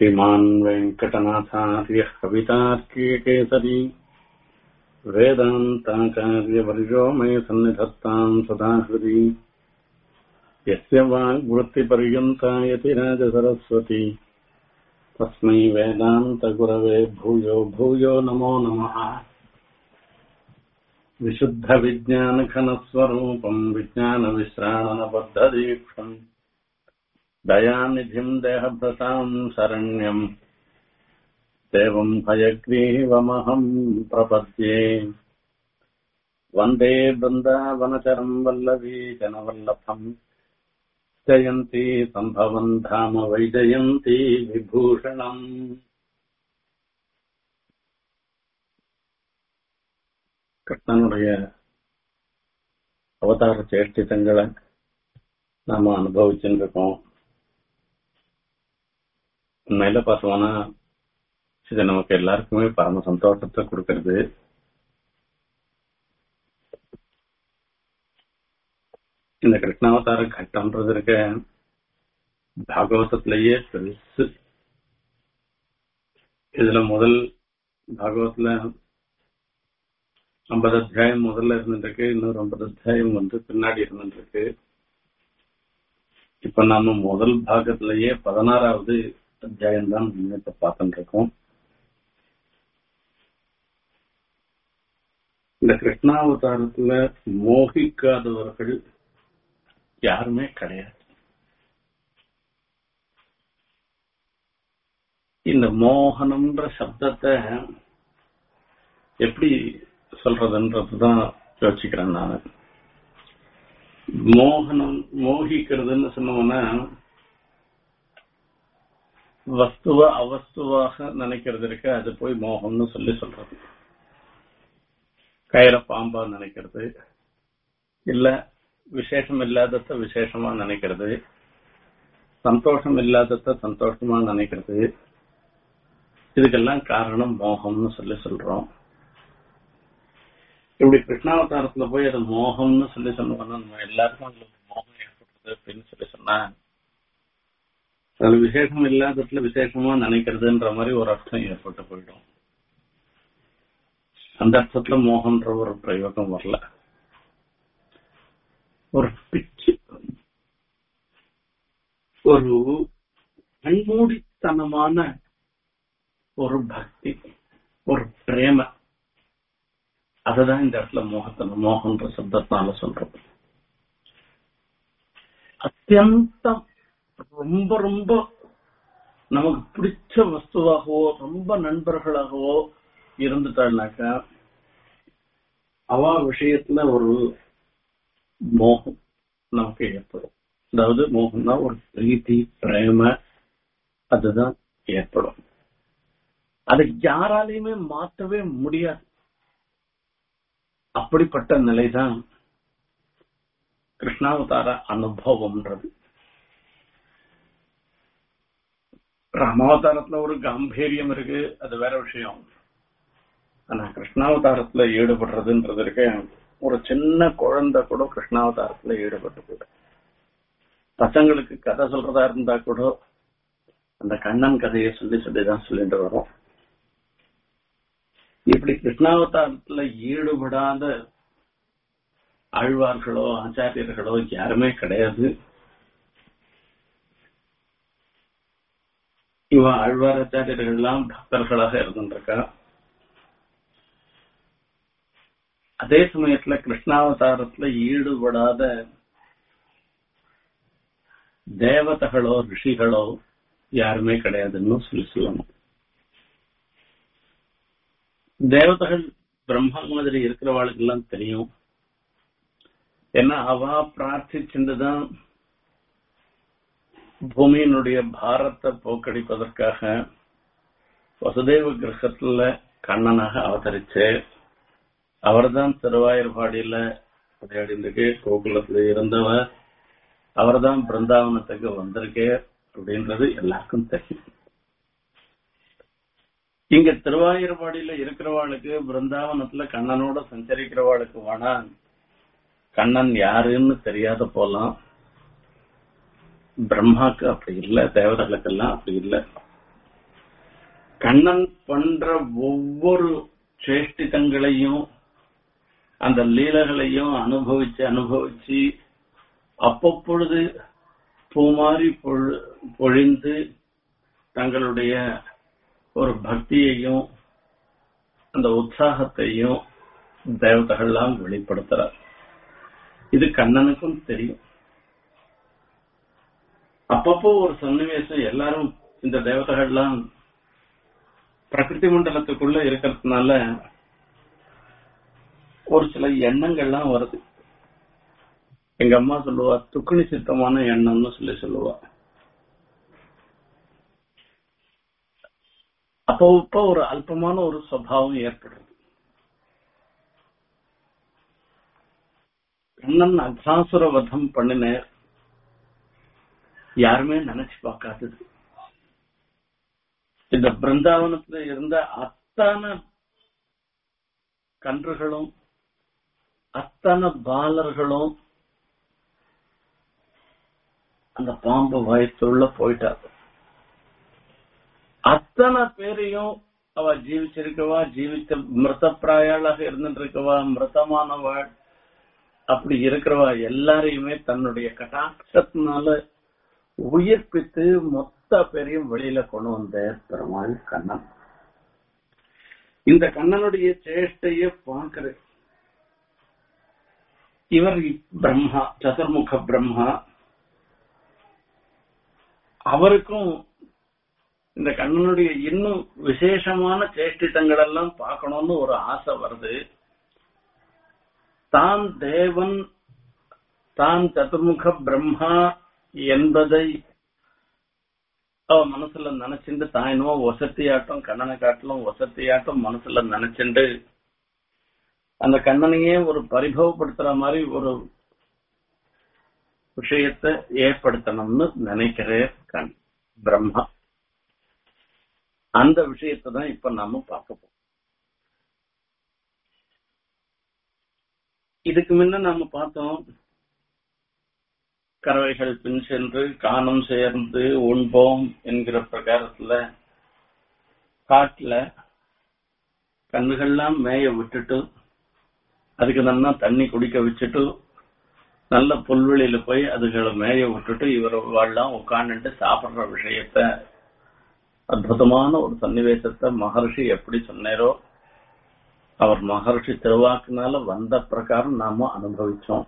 श्रीमान् वेङ्कटनाथार्यः कवितार्कीयकेसरी वेदान्ताचार्यवर्यो मे सन्निधत्ताम् सदा हृदि यस्य वाग्वृत्तिपर्यन्ता यतिराजसरस्वती तस्मै वेदान्तगुरवे भूयो भूयो नमो नमः विशुद्धविज्ञानघनस्वरूपम् विज्ञानविश्राणनबद्धदीक्षम् दयानिधिम् देहभृताम् शरण्यम् देवम् हयग्रीवमहम् प्रपद्ये वन्दे बृन्दावनचरम् वल्लवी जनवल्लभम् जयन्ती सम्भवन् धाम वैजयन्ती विभूषणम् கிருஷ்ணனுடைய அவதார சேஷ்டிதங்களை நாம அனுபவிச்சுட்டு இருக்கோம் உண்மையில பார்த்தோம்னா இது நமக்கு எல்லாருக்குமே பரம சந்தோஷத்தை கொடுக்கறது இந்த கிருஷ்ணாவதார கட்டம்ன்றது இருக்க பாகவதத்திலேயே பெருசு இதுல முதல் பாகவத்துல ஐம்பது அத்தியாயம் முதல்ல இருந்துருக்கு இன்னொரு ஐம்பது அத்தியாயம் வந்து பின்னாடி இருந்துருக்கு இப்ப நாம முதல் பாகத்திலேயே பதினாறாவது அத்தியாயம் தான் இப்ப பார்த்துட்டு இருக்கோம் இந்த கிருஷ்ணாவதாரத்துல மோகிக்காதவர்கள் யாருமே கிடையாது இந்த மோகனம்ன்ற சப்தத்தை எப்படி சொல்றதுன்றதுதான் யோசிக்கிறேன் நான் மோகனம் மோகிக்கிறதுன்னு சொன்னோம்னா வஸ்துவ அவஸ்துவாக நினைக்கிறது இருக்க அது போய் மோகம்னு சொல்லி சொல்றது கயிற பாம்பா நினைக்கிறது இல்ல விசேஷம் இல்லாதத விசேஷமா நினைக்கிறது சந்தோஷம் இல்லாதத சந்தோஷமா நினைக்கிறது இதுக்கெல்லாம் காரணம் மோகம்னு சொல்லி சொல்றோம் இப்படி கிருஷ்ணாவதாரத்துல போய் அது மோகம்னு சொல்லி சொன்னோம்னா நம்ம எல்லாருக்கும் அதுல மோகம் ஏற்படுறது அப்படின்னு சொல்லி சொன்னா அதுல விசேஷம் இல்லாததுல விசேஷமா நினைக்கிறதுன்ற மாதிரி ஒரு அர்த்தம் ஏற்பட்டு போயிடும் அந்த அர்த்தத்துல மோகன்ற ஒரு பிரயோகம் வரல ஒரு பிச்சு ஒரு கண்மூடித்தனமான ஒரு பக்தி ஒரு பிரேம அதுதான் இந்த இடத்துல மோகத்தன மோகன்ற சப்தத்தினால சொல்றோம் அத்தியந்தம் ரொம்ப ரொம்ப நமக்கு பிடிச்ச வஸ்துவாகவோ ரொம்ப நண்பர்களாகவோ இருந்துட்டாள்னாக்கா அவ விஷயத்துல ஒரு மோகம் நமக்கு ஏற்படும் அதாவது மோகம்னா ஒரு பிரீத்தி பிரேம அதுதான் ஏற்படும் அதை யாராலையுமே மாற்றவே முடியாது அப்படிப்பட்ட நிலைதான் கிருஷ்ணாவதார அனுபவம்ன்றது ராமாவதாரத்துல ஒரு காம்பீரியம் இருக்கு அது வேற விஷயம் ஆனா கிருஷ்ணாவதாரத்துல ஈடுபடுறதுன்றது இருக்க ஒரு சின்ன குழந்தை கூட கிருஷ்ணாவதாரத்துல ஈடுபட்டு கூட பசங்களுக்கு கதை சொல்றதா இருந்தா கூட அந்த கண்ணன் கதையை சொல்லி சொல்லிதான் சொல்லிட்டு வரோம் இப்படி கிருஷ்ணாவதாரத்துல ஈடுபடாத ஆழ்வார்களோ ஆச்சாரியர்களோ யாருமே கிடையாது இவ ஆழ்வார் ஆச்சாரியர்கள் எல்லாம் பக்தர்களாக இருந்துருக்கா அதே சமயத்துல கிருஷ்ணாவதாரத்துல ஈடுபடாத தேவதைகளோ ரிஷிகளோ யாருமே கிடையாதுன்னு சொல்லி சொல்லணும் தேவதைகள் பிரம்மா மாதிரி இருக்கிறவாளுக்கு எல்லாம் தெரியும் ஏன்னா அவ பிரார்த்திச்சுதான் பூமியினுடைய பாரத்தை போக்கடிப்பதற்காக வசுதேவ கிரகத்துல கண்ணனாக அவதரிச்சு அவர்தான் திருவாயூர்பாடியில விளையாடிருக்கு கோகுலத்துல இருந்தவர் அவர்தான் பிருந்தாவனத்துக்கு வந்திருக்கே அப்படின்றது எல்லாருக்கும் தெரியும் இங்க திருவாயூர்பாடியில இருக்கிறவாளுக்கு பிருந்தாவனத்துல கண்ணனோட சஞ்சரிக்கிறவாளுக்கு வேணா கண்ணன் யாருன்னு தெரியாத போலாம் பிரம்மாக்கு அப்படி இல்ல தேவதைகளுக்கெல்லாம் அப்படி இல்ல கண்ணன் பண்ற ஒவ்வொரு சேஷ்டிதங்களையும் அந்த லீலைகளையும் அனுபவிச்சு அனுபவிச்சு அப்பப்பொழுது பூமாரி பொழு- பொழிந்து தங்களுடைய ஒரு பக்தியையும் அந்த உற்சாகத்தையும் தேவதைகள்லாம் வெளிப்படுத்துறார் இது கண்ணனுக்கும் தெரியும் அப்பப்போ ஒரு சன்னிவேசம் எல்லாரும் இந்த தேவதைகள்லாம் பிரகிருதி மண்டலத்துக்குள்ள இருக்கிறதுனால ஒரு சில எண்ணங்கள்லாம் வருது எங்க அம்மா சொல்லுவா துக்குனி சித்தமான எண்ணம்னு சொல்லி சொல்லுவா அப்போ இப்போ ஒரு அல்பமான ஒரு சுவாவம் ஏற்படுறது கண்ணன் அக்ஷாசுர வதம் பண்ணினார் யாருமே நினைச்சு பார்க்காதது இந்த பிருந்தாவனத்துல இருந்த அத்தனை கன்றுகளும் அத்தனை பாலர்களும் அந்த பாம்பு வயத்துள்ள போயிட்டாரு அத்தனை பேரையும் அவ ஜீவிச்சிருக்கவா ஜீவித்த மிருதப்பிராயாளாக இருந்துட்டு இருக்கவா மிருதமானவள் அப்படி இருக்கிறவா எல்லாரையுமே தன்னுடைய கட்டாட்சத்தினால உயிர்ப்பித்து மொத்த பேரையும் வெளியில கொண்டு வந்த பெருமாள் கண்ணன் இந்த கண்ணனுடைய சேஷ்டைய பார்க்கிற இவர் பிரம்மா சதுர்முக பிரம்மா அவருக்கும் இந்த கண்ணனுடைய இன்னும் விசேஷமான சேஷ்டித்தங்கள் எல்லாம் பார்க்கணும்னு ஒரு ஆசை வருது தான் தேவன் தான் சதுர்முக பிரம்மா என்பதை அவ மனசுல நினைச்சுட்டு தான் என்னவோ வசத்தியாட்டம் கண்ணனை காட்டிலும் வசத்தியாட்டம் மனசுல நினைச்சுண்டு அந்த கண்ணனையே ஒரு பரிபவப்படுத்துற மாதிரி ஒரு விஷயத்தை ஏற்படுத்தணும்னு நினைக்கிறேன் கண் பிரம்மா அந்த விஷயத்தை தான் இப்ப நாம பார்க்க போறோம் இதுக்கு முன்ன நாம பார்த்தோம் கறவைகள் பின் சென்று காணம் சேர்ந்து உண்போம் என்கிற பிரகாரத்துல காட்டுல கண்ணுகள்லாம் மேய விட்டுட்டு அதுக்கு நல்லா தண்ணி குடிக்க வச்சுட்டு நல்ல புல்வெளியில போய் அதுகளை மேய விட்டுட்டு இவர் வாழலாம் உட்காந்துட்டு சாப்பிடுற விஷயத்த அற்புதமான ஒரு சன்னிவேசத்தை மகர்ஷி எப்படி சொன்னாரோ அவர் மகர்ஷி திருவாக்குனால வந்த பிரகாரம் நாம அனுபவிச்சோம்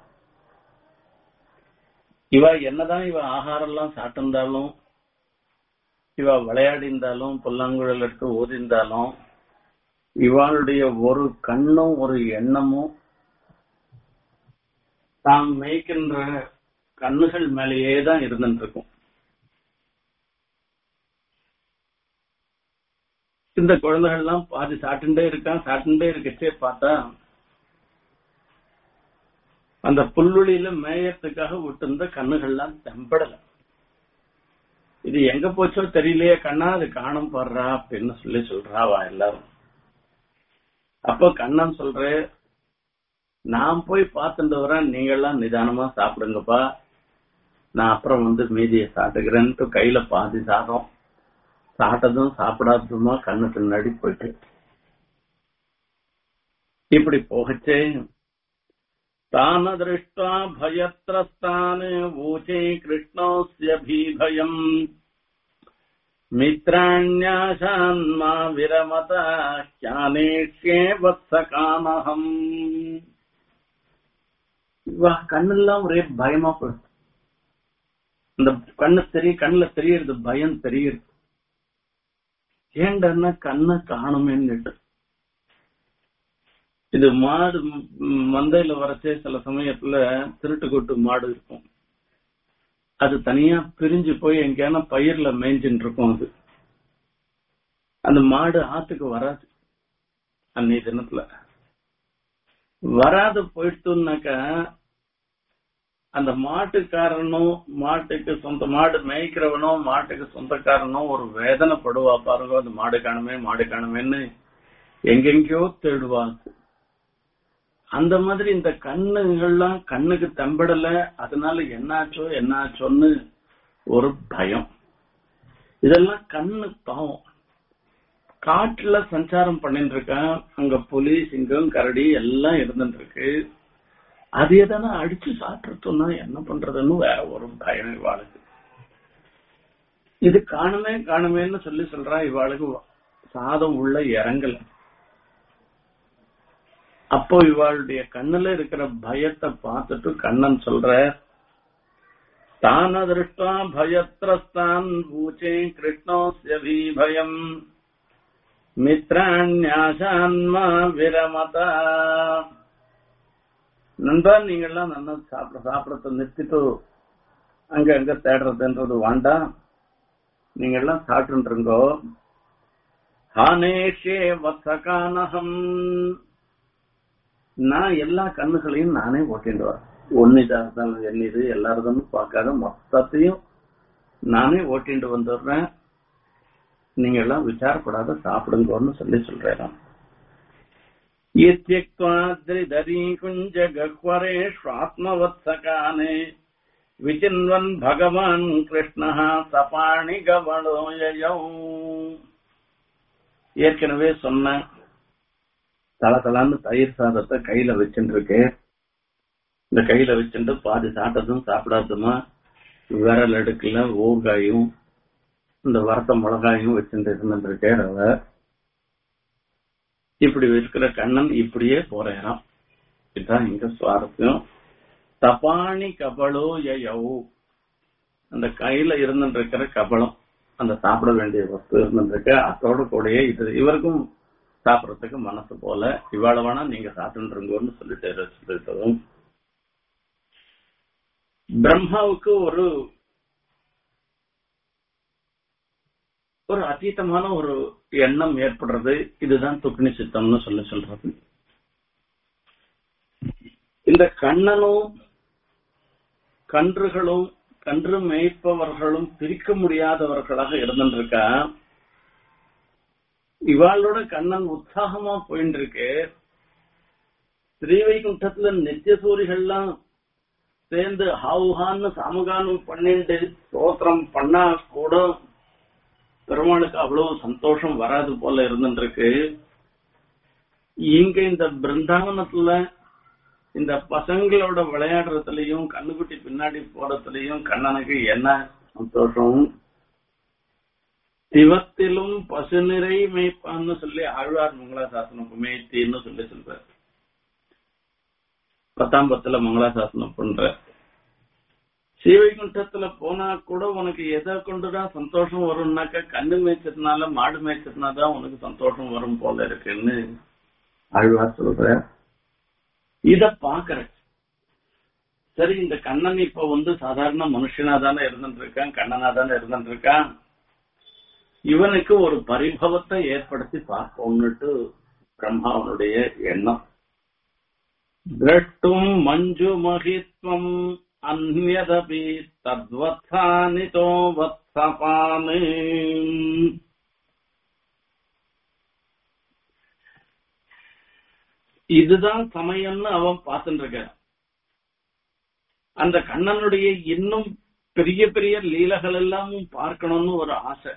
இவ என்னதான் இவ ஆகாரம் எல்லாம் சாப்பிட்டிருந்தாலும் இவ விளையாடி இருந்தாலும் புல்லாங்குழல் எடுத்து ஓதிந்தாலும் இவளுடைய ஒரு கண்ணும் ஒரு எண்ணமும் தாம் மேய்க்கின்ற கண்ணுகள் மேலேயே தான் இருந்துட்டு இருக்கும் இந்த குழந்தைகள் எல்லாம் பாதி சாப்பிட்டுட்டே இருக்கான் சாப்பிட்டுட்டே இருக்கச்சே பார்த்தா அந்த புல்வெளியில மேயறதுக்காக விட்டிருந்த கண்ணுகள்லாம் தெம்படல இது எங்க போச்சோ தெரியலையே கண்ணா அது காணும் போடுறா அப்படின்னு சொல்லி சொல்றாவா எல்லாரும் அப்ப கண்ணன் சொல்ற நான் போய் பார்த்துட்டு வரேன் நீங்க எல்லாம் நிதானமா சாப்பிடுங்கப்பா நான் அப்புறம் வந்து மீதியை சாப்பிட்டுக்கிறேன்ட்டு கையில பாதி சாதம் சாப்பிட்டதும் சாப்பிடாததுமா கண்ணு பின்னாடி போயிட்டு இப்படி போகச்சே தான திருஷ்டா பயத்திரஸ்தான் ஊச்சே கிருஷ்ணோஸ்ய பீபயம் மித்ராண்யாசான்மா விரமத ஞானேஷ்யே வத்சகாமகம் இவா கண்ணெல்லாம் ஒரே பயமா போயிடுது இந்த கண்ணு தெரிய கண்ணுல தெரியறது பயம் தெரியுது ஏண்டன்னா கண்ணை காணுமேன்னு இது மாடு ம், மந்தையில வரச்சே சில சமயத்துல திருட்டு கொட்டு மாடு இருக்கும் அது தனியா பிரிஞ்சு போய் எங்கேயான பயிர்ல மேய்ஞ்சின்னு இருக்கும் அது அந்த மாடு ஆத்துக்கு வராது அன்னைய தினத்துல வராது போயிட்டுனாக்கா அந்த மாட்டுக்காரனும் மாட்டுக்கு சொந்த மாடு மேய்க்கிறவனும் மாட்டுக்கு சொந்தக்காரனும் ஒரு வேதனைப்படுவா பாருங்க அந்த மாடு காணுமே மாடு காணுமேன்னு எங்கெங்கயோ தேடுவாங்க அந்த மாதிரி இந்த கண்ணுகள்லாம் கண்ணுக்கு தம்படல அதனால என்னாச்சோ என்னாச்சோன்னு ஒரு பயம் இதெல்லாம் கண்ணு பாவம் காட்டுல சஞ்சாரம் பண்ணிட்டு இருக்கான் அங்க புலி சிங்கம் கரடி எல்லாம் இருந்துட்டு இருக்கு அது எதனா அடிச்சு சாப்பிட்டுட்டோம்னா என்ன பண்றதுன்னு வேற ஒரு பயம் இவாளுக்கு இது காணுமே காணுமேன்னு சொல்லி சொல்றா இவாளுக்கு சாதம் உள்ள இறங்கல அப்போ இவாளுடைய கண்ணுல இருக்கிற பயத்தை பார்த்துட்டு கண்ணன் சொல்ற தான திருஷ்டா பயத்ரஸ்தான் பூச்சே கிருஷ்ணோஸ்ய பயம் மித்ராண்யாசான்மா விரமதா நண்பா நீங்கெல்லாம் நல்லா சாப்பிட சாப்பிடறத நிறுத்திட்டு அங்க அங்க தேடுறதுன்றது வேண்டாம் நீங்க எல்லாம் சாப்பிட்டுருங்கோ ஹானேஷே வத்சகானகம் நான் எல்லா கண்ணுகளையும் நானே ஓட்டிட்டு வரேன் ஒன்னிதான் என்னது எல்லாரும் பார்க்காத மொத்தத்தையும் நானே ஓட்டிட்டு வந்துடுறேன் நீங்க எல்லாம் விசாரப்படாத சாப்பிடுங்கன்னு சொல்லி சொல்றேன் இத்தியக்வாத்ரிதரி குஞ்ச கஹ்வரேஷ்வாத்மவத்சகானே விசின்வன் பகவான் கிருஷ்ணா சபாணி கவளோயோ ஏற்கனவே சொன்ன தளதளான்னு தயிர் சாதத்தை கையில வச்சுட்டு இருக்கு இந்த கையில வச்சுட்டு பாதி சாப்பிட்டதும் சாப்பிடாததுமா விரல் அடுக்கல ஊறுகாயும் இந்த வறுத்த மிளகாயும் வச்சுட்டு இருந்துருக்கேன் அவ இப்படி இருக்கிற கண்ணன் இப்படியே போறேறான் இதுதான் இங்க சுவாரஸ்யம் தபாணி கபலோ யயௌ அந்த கையில இருந்துட்டு இருக்கிற கபலம் அந்த சாப்பிட வேண்டிய வஸ்து இருந்துருக்க அதோட கூடயே இது இவருக்கும் சாப்பிடறதுக்கு மனசு போல இவ்வளவு வேணா நீங்க சாப்பிட்டுருங்கன்னு சொல்லிட்டு சொல்லிட்டதும் பிரம்மாவுக்கு ஒரு ஒரு அதீதமான ஒரு எண்ணம் ஏற்படுறது இதுதான் துக்னி சித்தம்னு சொல்லி சொல்றது இந்த கண்ணனும் கன்றுகளும் கன்று மேய்ப்பவர்களும் பிரிக்க முடியாதவர்களாக இருந்துருக்கா இவாளோட கண்ணன் உற்சாகமா போயிட்டு இருக்கு ஸ்ரீவைகுண்டத்துல நித்திய சூரிகள்லாம் சேர்ந்து ஹாவுஹான்னு சாமகானம் பண்ணிட்டு ஸ்தோத்திரம் பண்ணா கூட பெருமாளுக்கு அவ்வளவு சந்தோஷம் வராது போல இருந்துருக்கு இங்க இந்த பிருந்தாவனத்துல இந்த பசங்களோட விளையாடுறதுலயும் கண்ணுக்குட்டி பின்னாடி போறதுலயும் கண்ணனுக்கு என்ன சந்தோஷம் சிவத்திலும் பசுநிறை மேய்ப்பான்னு சொல்லி ஆழ்வார் மங்களாசாசனம் மேய்த்தின்னு சொல்லி சொல்ற பத்தாம் பத்துல மங்களாசாசனம் பண்ற ஸ்ரீவைகுண்டத்துல போனா கூட உனக்கு எதை கொண்டுதான் சந்தோஷம் வரும்னாக்க கண்ணு மேய்ச்சதுனால மாடு மேய்ச்சதுனாதான் உனக்கு சந்தோஷம் வரும் போல இருக்குன்னு ஆழ்வார் சொல்ற இத பாக்குற சரி இந்த கண்ணன் இப்ப வந்து சாதாரண மனுஷனா தானே இருந்துட்டு இருக்கான் கண்ணனா தானே இருந்துட்டு இருக்கான் இவனுக்கு ஒரு பரிபவத்தை ஏற்படுத்தி பார்ப்போம்னுட்டு பிரம்மாவனுடைய எண்ணம் திரட்டும் மஞ்சு மகித்வம் அந்நதபி தத்வத்சானிதோ வத்சபானு இதுதான் சமயம்னு அவன் பார்த்துட்டு இருக்க அந்த கண்ணனுடைய இன்னும் பெரிய பெரிய லீலைகள் எல்லாமும் பார்க்கணும்னு ஒரு ஆசை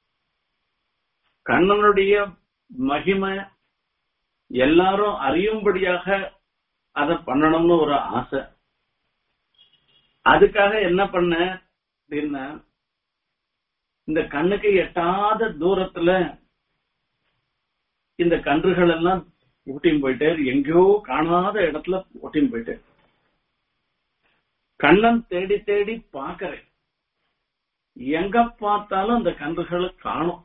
கண்ணனுடைய மகிமை எல்லாரும் அறியும்படியாக அதை பண்ணணும்னு ஒரு ஆசை அதுக்காக என்ன பண்ண அப்படின்னா இந்த கண்ணுக்கு எட்டாத தூரத்துல இந்த கன்றுகள் எல்லாம் ஊட்டின்னு போயிட்டு எங்கேயோ காணாத இடத்துல ஊட்டின்னு போயிட்டு கண்ணன் தேடி தேடி பாக்குறேன் எங்க பார்த்தாலும் அந்த கன்றுகளை காணும்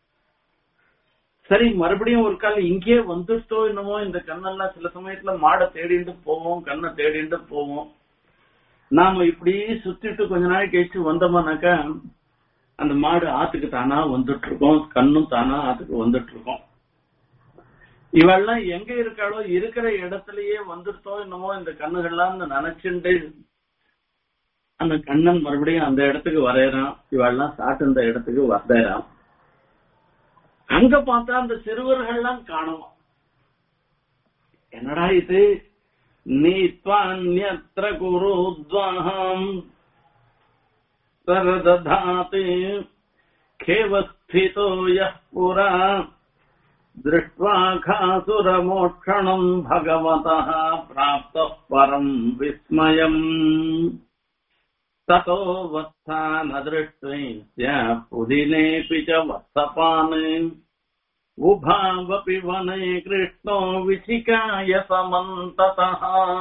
சரி மறுபடியும் ஒரு கால் இங்கே வந்துட்டோ என்னமோ இந்த கண்ணெல்லாம் சில சமயத்துல மாடை தேடிட்டு போவோம் கண்ணை தேடிட்டு போவோம் நாம இப்படி சுத்திட்டு கொஞ்ச நாள் கழிச்சு வந்தோம்னாக்கா அந்த மாடு ஆத்துக்கு தானா வந்துட்டு இருக்கோம் கண்ணும் தானா ஆத்துக்கு வந்துட்டு இருக்கோம் இவெல்லாம் எங்க இருக்காளோ இருக்கிற இடத்துலயே வந்துட்டோ என்னமோ இந்த கண்ணுகள்லாம் நினைச்சுண்டு அந்த கண்ணன் மறுபடியும் அந்த இடத்துக்கு வரையறான் இவெல்லாம் சாட்டு இந்த இடத்துக்கு வரையறான் அங்க பார்த்தா அந்த சிறுவர்கள்லாம் காணும் என்னடா இது நீத்வான்யத்ர குருத்வாஹம் சரததாத் கேவஸ்திதோ யः புரா दृष्ट्वा घासुरमोक्षणम् भगवतः प्राप्तः परम् विस्मयम् ततो वत्सा न दृष्ट्वैस्य पुदिनेऽपि च वत्सपान् उभावपि वने कृष्णो विशिकाय समन्ततः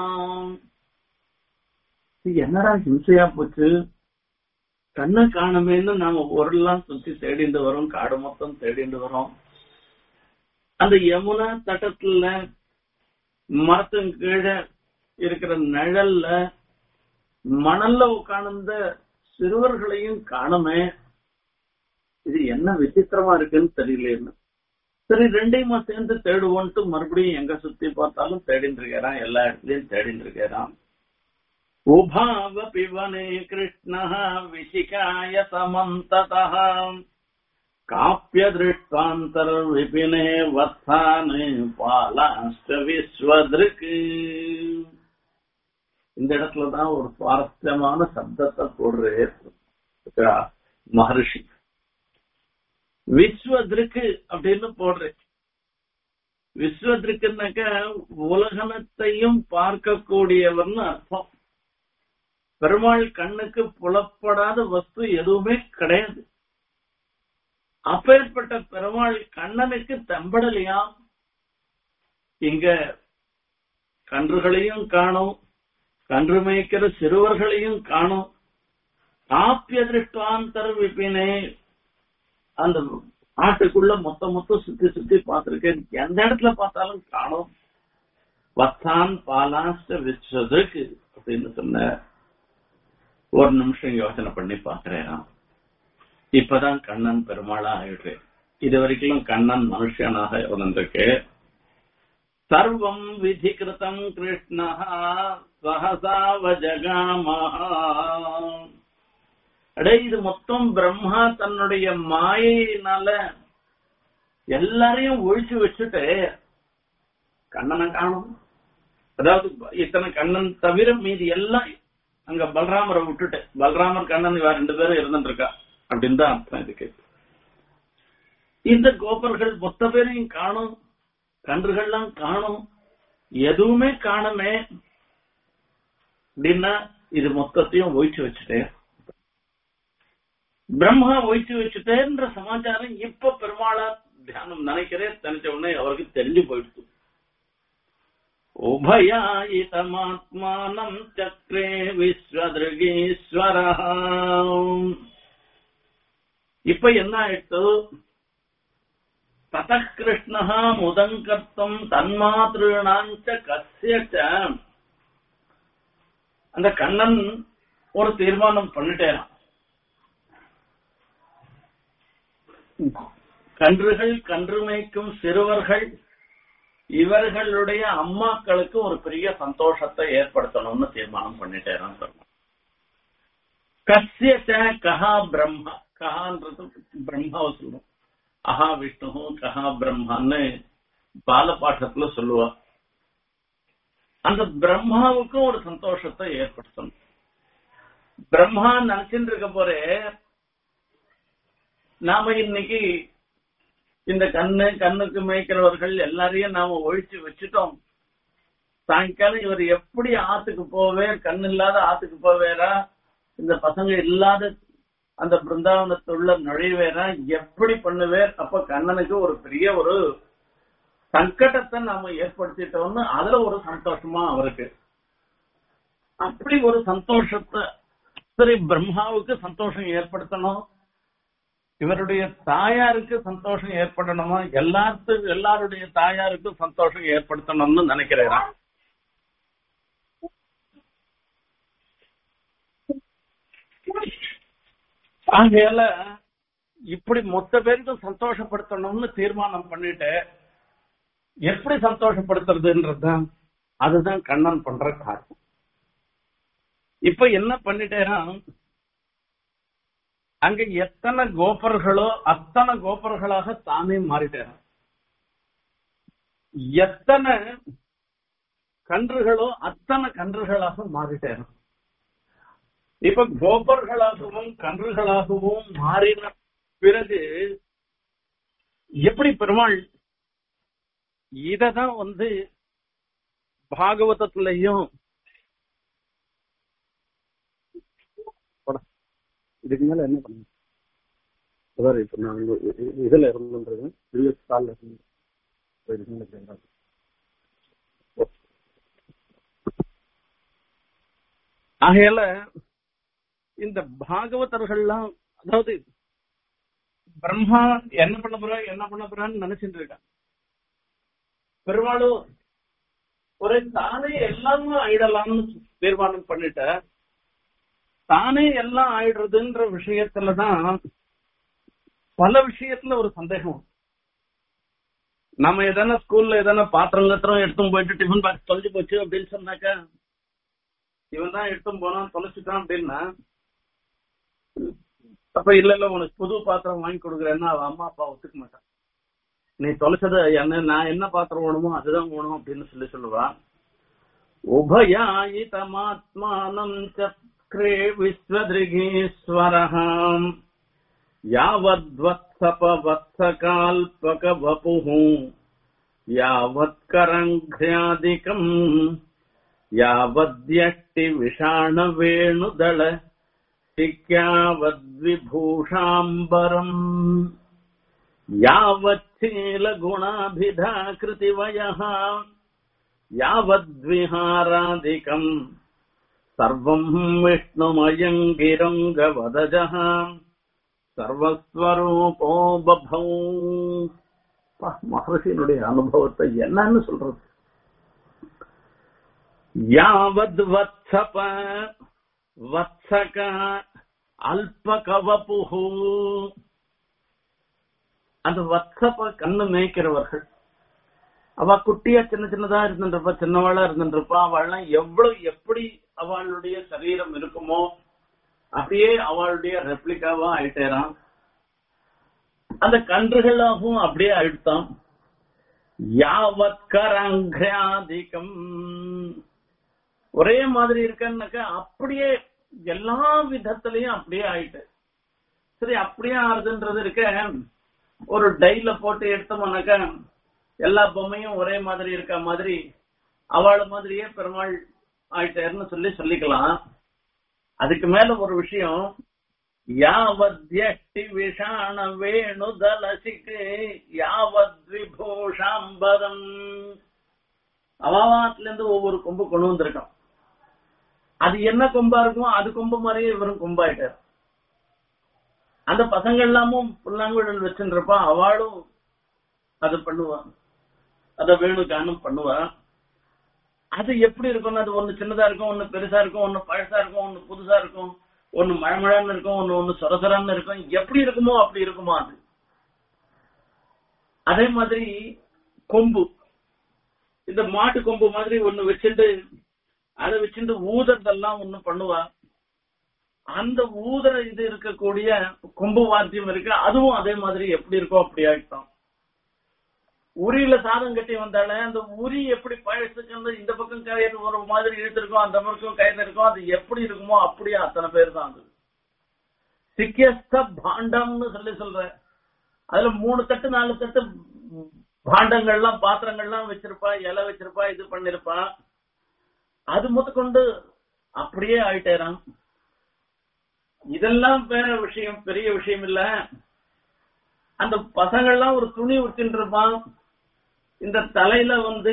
இது என்னடா ஹிம்சையா போச்சு கண்ணை காணுமேன்னு நாம ஊரெல்லாம் சுத்தி தேடிண்டு வரோம் காடு மொத்தம் தேடிண்டு வரோம் அந்த யமுனா தட்டத்துல மரத்தின் கீழே இருக்கிற நிழல்ல மணல்ல உட்கார்ந்த சிறுவர்களையும் காணுமே இது என்ன விசித்திரமா இருக்குன்னு தெரியலன்னு சரி ரெண்டையுமா சேர்ந்து தேடுவோன்ட்டு மறுபடியும் எங்க சுத்தி பார்த்தாலும் தேடிட்டு இருக்கிறான் எல்லா இடத்துலயும் தேடிட்டு இருக்கிறான் उभावपि वने कृष्णः विशिकाय समन्ततः काप्यदृष्ट्वान्तर्विपिने वत्साने பாலாஷ்ட விஸ்வதிருக்கு இந்த இடத்துலதான் ஒரு சுவாரஸ்யமான சப்தத்தை போடுற மகர்ஷி விஸ்வதிருக்கு அப்படின்னு போடுறேன் விஸ்வதிருக்குனாக்க உலகனத்தையும் பார்க்கக்கூடியவர்னு அர்த்தம் பெருமாள் கண்ணுக்கு புலப்படாத வஸ்து எதுவுமே கிடையாது அப்பேற்பட்ட பெருமாள் கண்ணனுக்கு தம்படலையா இங்க கன்றுகளையும் காணும் கன்று மேய்க்கிற சிறுவர்களையும் காணும் காப்பிய திருஷ்டாந்தர் விப்பினே அந்த ஆட்டுக்குள்ள மொத்த மொத்தம் சுத்தி சுத்தி பார்த்திருக்கேன் எந்த இடத்துல பார்த்தாலும் காணும் வத்தான் பாலாஸ்ட விஸ்வதுக்கு அப்படின்னு சொன்ன ஒரு நிமிஷம் யோசனை பண்ணி பாக்குறேன் இப்பதான் கண்ணன் பெருமாளா ஆயிடுறேன் இது வரைக்கும் கண்ணன் மனுஷனாக இருந்திருக்கு சர்வம் விதிகிருதம் கிருஷ்ணா சகசாவ ஜகாமஹா அடே இது மொத்தம் பிரம்மா தன்னுடைய மாயினால எல்லாரையும் ஒழிச்சு வச்சுட்டு கண்ணனை காணும் அதாவது இத்தனை கண்ணன் தவிர மீதி எல்லாம் அங்க பலராமரை விட்டுட்டு பலராமர் கண்ணன் இவா ரெண்டு பேரும் இருந்துட்டு இருக்கா அப்படின்னு தான் அர்த்தம் இதுக்கு இந்த கோபர்கள் மொத்த பேரையும் காணும் கன்றுகள்லாம் காணும் எதுவுமே காணுமே அப்படின்னா இது மொத்தத்தையும் ஒழிச்சு வச்சுட்டேன் பிரம்மா ஒழிச்சு வச்சுட்டேன்ற சமாச்சாரம் இப்ப பெருமாளா தியானம் நினைக்கிறேன் நினைச்ச உடனே அவருக்கு தெரிஞ்சு போயிடுச்சு உபயாயிதமாத்மானம் சக்ரே விஸ்வதிருகீஸ்வர இப்ப என்ன ஆயிடுத்து தத கிருஷ்ண முதங்கர்த்தம் தன்மாதிருணாஞ்ச கசியச்ச அந்த கண்ணன் ஒரு தீர்மானம் பண்ணிட்டேன் கன்றுகள் கன்று மேய்க்கும் சிறுவர்கள் இவர்களுடைய அம்மாக்களுக்கு ஒரு பெரிய சந்தோஷத்தை ஏற்படுத்தணும்னு தீர்மானம் பண்ணிட்டேன் சொன்னோம் கசிய கஹா பிரம்மா கஹான்றது பிரம்மாவை சொல்லுவோம் அஹா விஷ்ணு கஹா பிரம்மான்னு பாலபாட்டத்துல சொல்லுவா அந்த பிரம்மாவுக்கும் ஒரு சந்தோஷத்தை ஏற்படுத்தணும் பிரம்மா நினைச்சுட்டு இருக்க போறே நாம இன்னைக்கு இந்த கண்ணு கண்ணுக்கு மேய்க்கிறவர்கள் எல்லாரையும் நாம ஒழிச்சு வச்சுட்டோம் சாயங்காலம் இவர் எப்படி ஆத்துக்கு போவே கண் இல்லாத ஆத்துக்கு போவேரா இந்த பசங்க இல்லாத அந்த பிருந்தாவனத்துள்ள நுழைவேரா எப்படி பண்ணுவேர் அப்ப கண்ணனுக்கு ஒரு பெரிய ஒரு சங்கடத்தை நாம ஏற்படுத்திட்டோம்னு அதுல ஒரு சந்தோஷமா அவருக்கு அப்படி ஒரு சந்தோஷத்தை சரி பிரம்மாவுக்கு சந்தோஷம் ஏற்படுத்தணும் இவருடைய தாயாருக்கு சந்தோஷம் ஏற்படணுமா எல்லாத்துக்கும் எல்லாருடைய தாயாருக்கும் சந்தோஷம் ஏற்படுத்தணும்னு நினைக்கிறேன் ஆகையால இப்படி மொத்த பேருக்கும் சந்தோஷப்படுத்தணும்னு தீர்மானம் பண்ணிட்டு எப்படி சந்தோஷப்படுத்துறதுன்றதுதான் அதுதான் கண்ணன் பண்ற காரணம் இப்ப என்ன பண்ணிட்டேன்னா அங்க எத்தனை கோபர்களோ அத்தனை கோபர்களாக தானே மாறிட்டார் எத்தனை கன்றுகளோ அத்தனை கன்றுகளாக மாறிட்டார் இப்ப கோபர்களாகவும் கன்றுகளாகவும் மாறின பிறகு எப்படி பெருமாள் இததான் வந்து பாகவதத்திலையும் இதுக்கு மேல என்ன பண்ணுங்க அதாவது இப்ப நான் உங்க இ- இ- இதுல இருந்துன்றது ப்ரீவியஸ் கால்ல இருந்து இப்ப இதுக்கு மேல இப்படி இருந்தா. ஆகையால இந்த பாகவதர்கள்லாம் அதாவது பிரம்மா என்ன பண்ண போறா என்ன பண்ண போறான்னு நினைச்சிட்டு இருக்கான் பெரும்பாலும் ஒரு தானே எல்லாமே ஆயிடலாம்னு தீர்மானம் பண்ணிட்ட தானே எல்லாம் ஆயிடுறதுன்ற விஷயத்துலதான் பல விஷயத்துல ஒரு சந்தேகம் நம்ம எதனா ஸ்கூல்ல எதனா பாத்திரம் கத்திரம் எடுத்தும் போயிட்டு டிஃபன் பாக்ஸ் தொலைஞ்சு போச்சு அப்படின்னு சொன்னாக்கா இவன் தான் எடுத்தும் போனான் தொலைச்சிட்டான் அப்படின்னா அப்ப இல்ல இல்ல உனக்கு புது பாத்திரம் வாங்கி கொடுக்குறேன்னா அவ அம்மா அப்பா ஒத்துக்க மாட்டான் நீ தொலைச்சது என்ன நான் என்ன பாத்திரம் வேணுமோ அதுதான் வேணும் அப்படின்னு சொல்லி சொல்லுவா உபயாயிதமாத்மானம் சக்ரே விஸ்வதிருகீஸ்வரஹாம் யாவத்வத்சபவத்சகால்பக வபுः யாவத்கரङ्घ्र्यादिकम् यावद्यष्टि विषाणवेणुदल शिक्यावद्विभूषाम्बरम् यावच्छीलगुणाभिधाकृतिवयः यावद्विहारादिकम् सर्वम् विष्णुमयम् गिरङ्गवदजः சர்வஸ்வரூபோ பபௌ அப்பா, மகர்ஷியினுடைய அனுபவத்தை என்னன்னு சொல்றது யாவத் வத்சப வத்சக அல்பகவபுஹு அந்த வத்சப கண்ணு மேய்க்கிறவர்கள் அவ குட்டியா சின்ன சின்னதா இருந்துருப்பா சின்னவாளா இருந்துருப்பா அவள்லாம் எவ்வளவு எப்படி அவளுடைய சரீரம் இருக்குமோ அப்படியே அவளுடைய ரெப்ளிகாவா ஆயிட்டேறான் அந்த கன்றுகளாகவும் அப்படியே ஆயிடுத்தான் யாவத் கரங்கிராதிகம் ஒரே மாதிரி இருக்கன்னாக்கா அப்படியே எல்லா விதத்திலையும் அப்படியே ஆயிட்டு சரி அப்படியே ஆறுதுன்றது இருக்க ஒரு டைல போட்டு எடுத்தோம்னாக்கா எல்லா பொம்மையும் ஒரே மாதிரி இருக்க மாதிரி அவள மாதிரியே பெருமாள் ஆயிட்டாருன்னு சொல்லி சொல்லிக்கலாம் அதுக்கு மேல ஒரு விஷயம் யாவத்யஷ்டி விஷாண வேணு தலசிக்கு யாவத் விபூஷாம்பரம் அவாவாத்துல இருந்து ஒவ்வொரு கொம்பு கொண்டு வந்திருக்கான் அது என்ன கொம்பா இருக்குமோ அது கொம்பு மாதிரியே இவரும் கொம்பாயிட்டார் அந்த பசங்க எல்லாமும் புல்லாங்குழல் வச்சுருப்பா அவளும் அது பண்ணுவான் அத வேணு கானம் பண்ணுவா அது எப்படி இருக்கும் அது ஒண்ணு சின்னதா இருக்கும் ஒண்ணு பெருசா இருக்கும் ஒண்ணு பழசா இருக்கும் ஒண்ணு புதுசா இருக்கும் ஒண்ணு மழமழன்னு இருக்கும் ஒண்ணு ஒண்ணு சொரசொரன்னு இருக்கும் எப்படி இருக்குமோ அப்படி இருக்குமா அது அதே மாதிரி கொம்பு இந்த மாட்டு கொம்பு மாதிரி ஒண்ணு வச்சுட்டு அதை வச்சுட்டு ஊதுறதெல்லாம் ஒண்ணு பண்ணுவா அந்த ஊதுற இது இருக்கக்கூடிய கொம்பு வாத்தியம் இருக்கு அதுவும் அதே மாதிரி எப்படி இருக்கோ அப்படி ஆயிட்டோம் உரியில சாதம் கட்டி வந்தாலே அந்த உரி எப்படி பழசுக்கு இந்த பக்கம் கயிறு ஒரு மாதிரி இழுத்திருக்கோம் அந்த பக்கம் கயிறு இருக்கும் அது எப்படி இருக்குமோ அப்படியே அத்தனை பேர் தான் அது சிக்கியஸ்த பாண்டம்னு சொல்லி சொல்ற அதுல மூணு தட்டு நாலு தட்டு பாண்டங்கள்லாம் பாத்திரங்கள்லாம் வச்சிருப்பா இலை வச்சிருப்பா இது பண்ணிருப்பா அது முதற்கொண்டு அப்படியே ஆயிட்டேறான் இதெல்லாம் வேற விஷயம் பெரிய விஷயம் இல்ல அந்த பசங்கள்லாம் ஒரு துணி உடுத்தின்னு இருப்பான் இந்த தலையில வந்து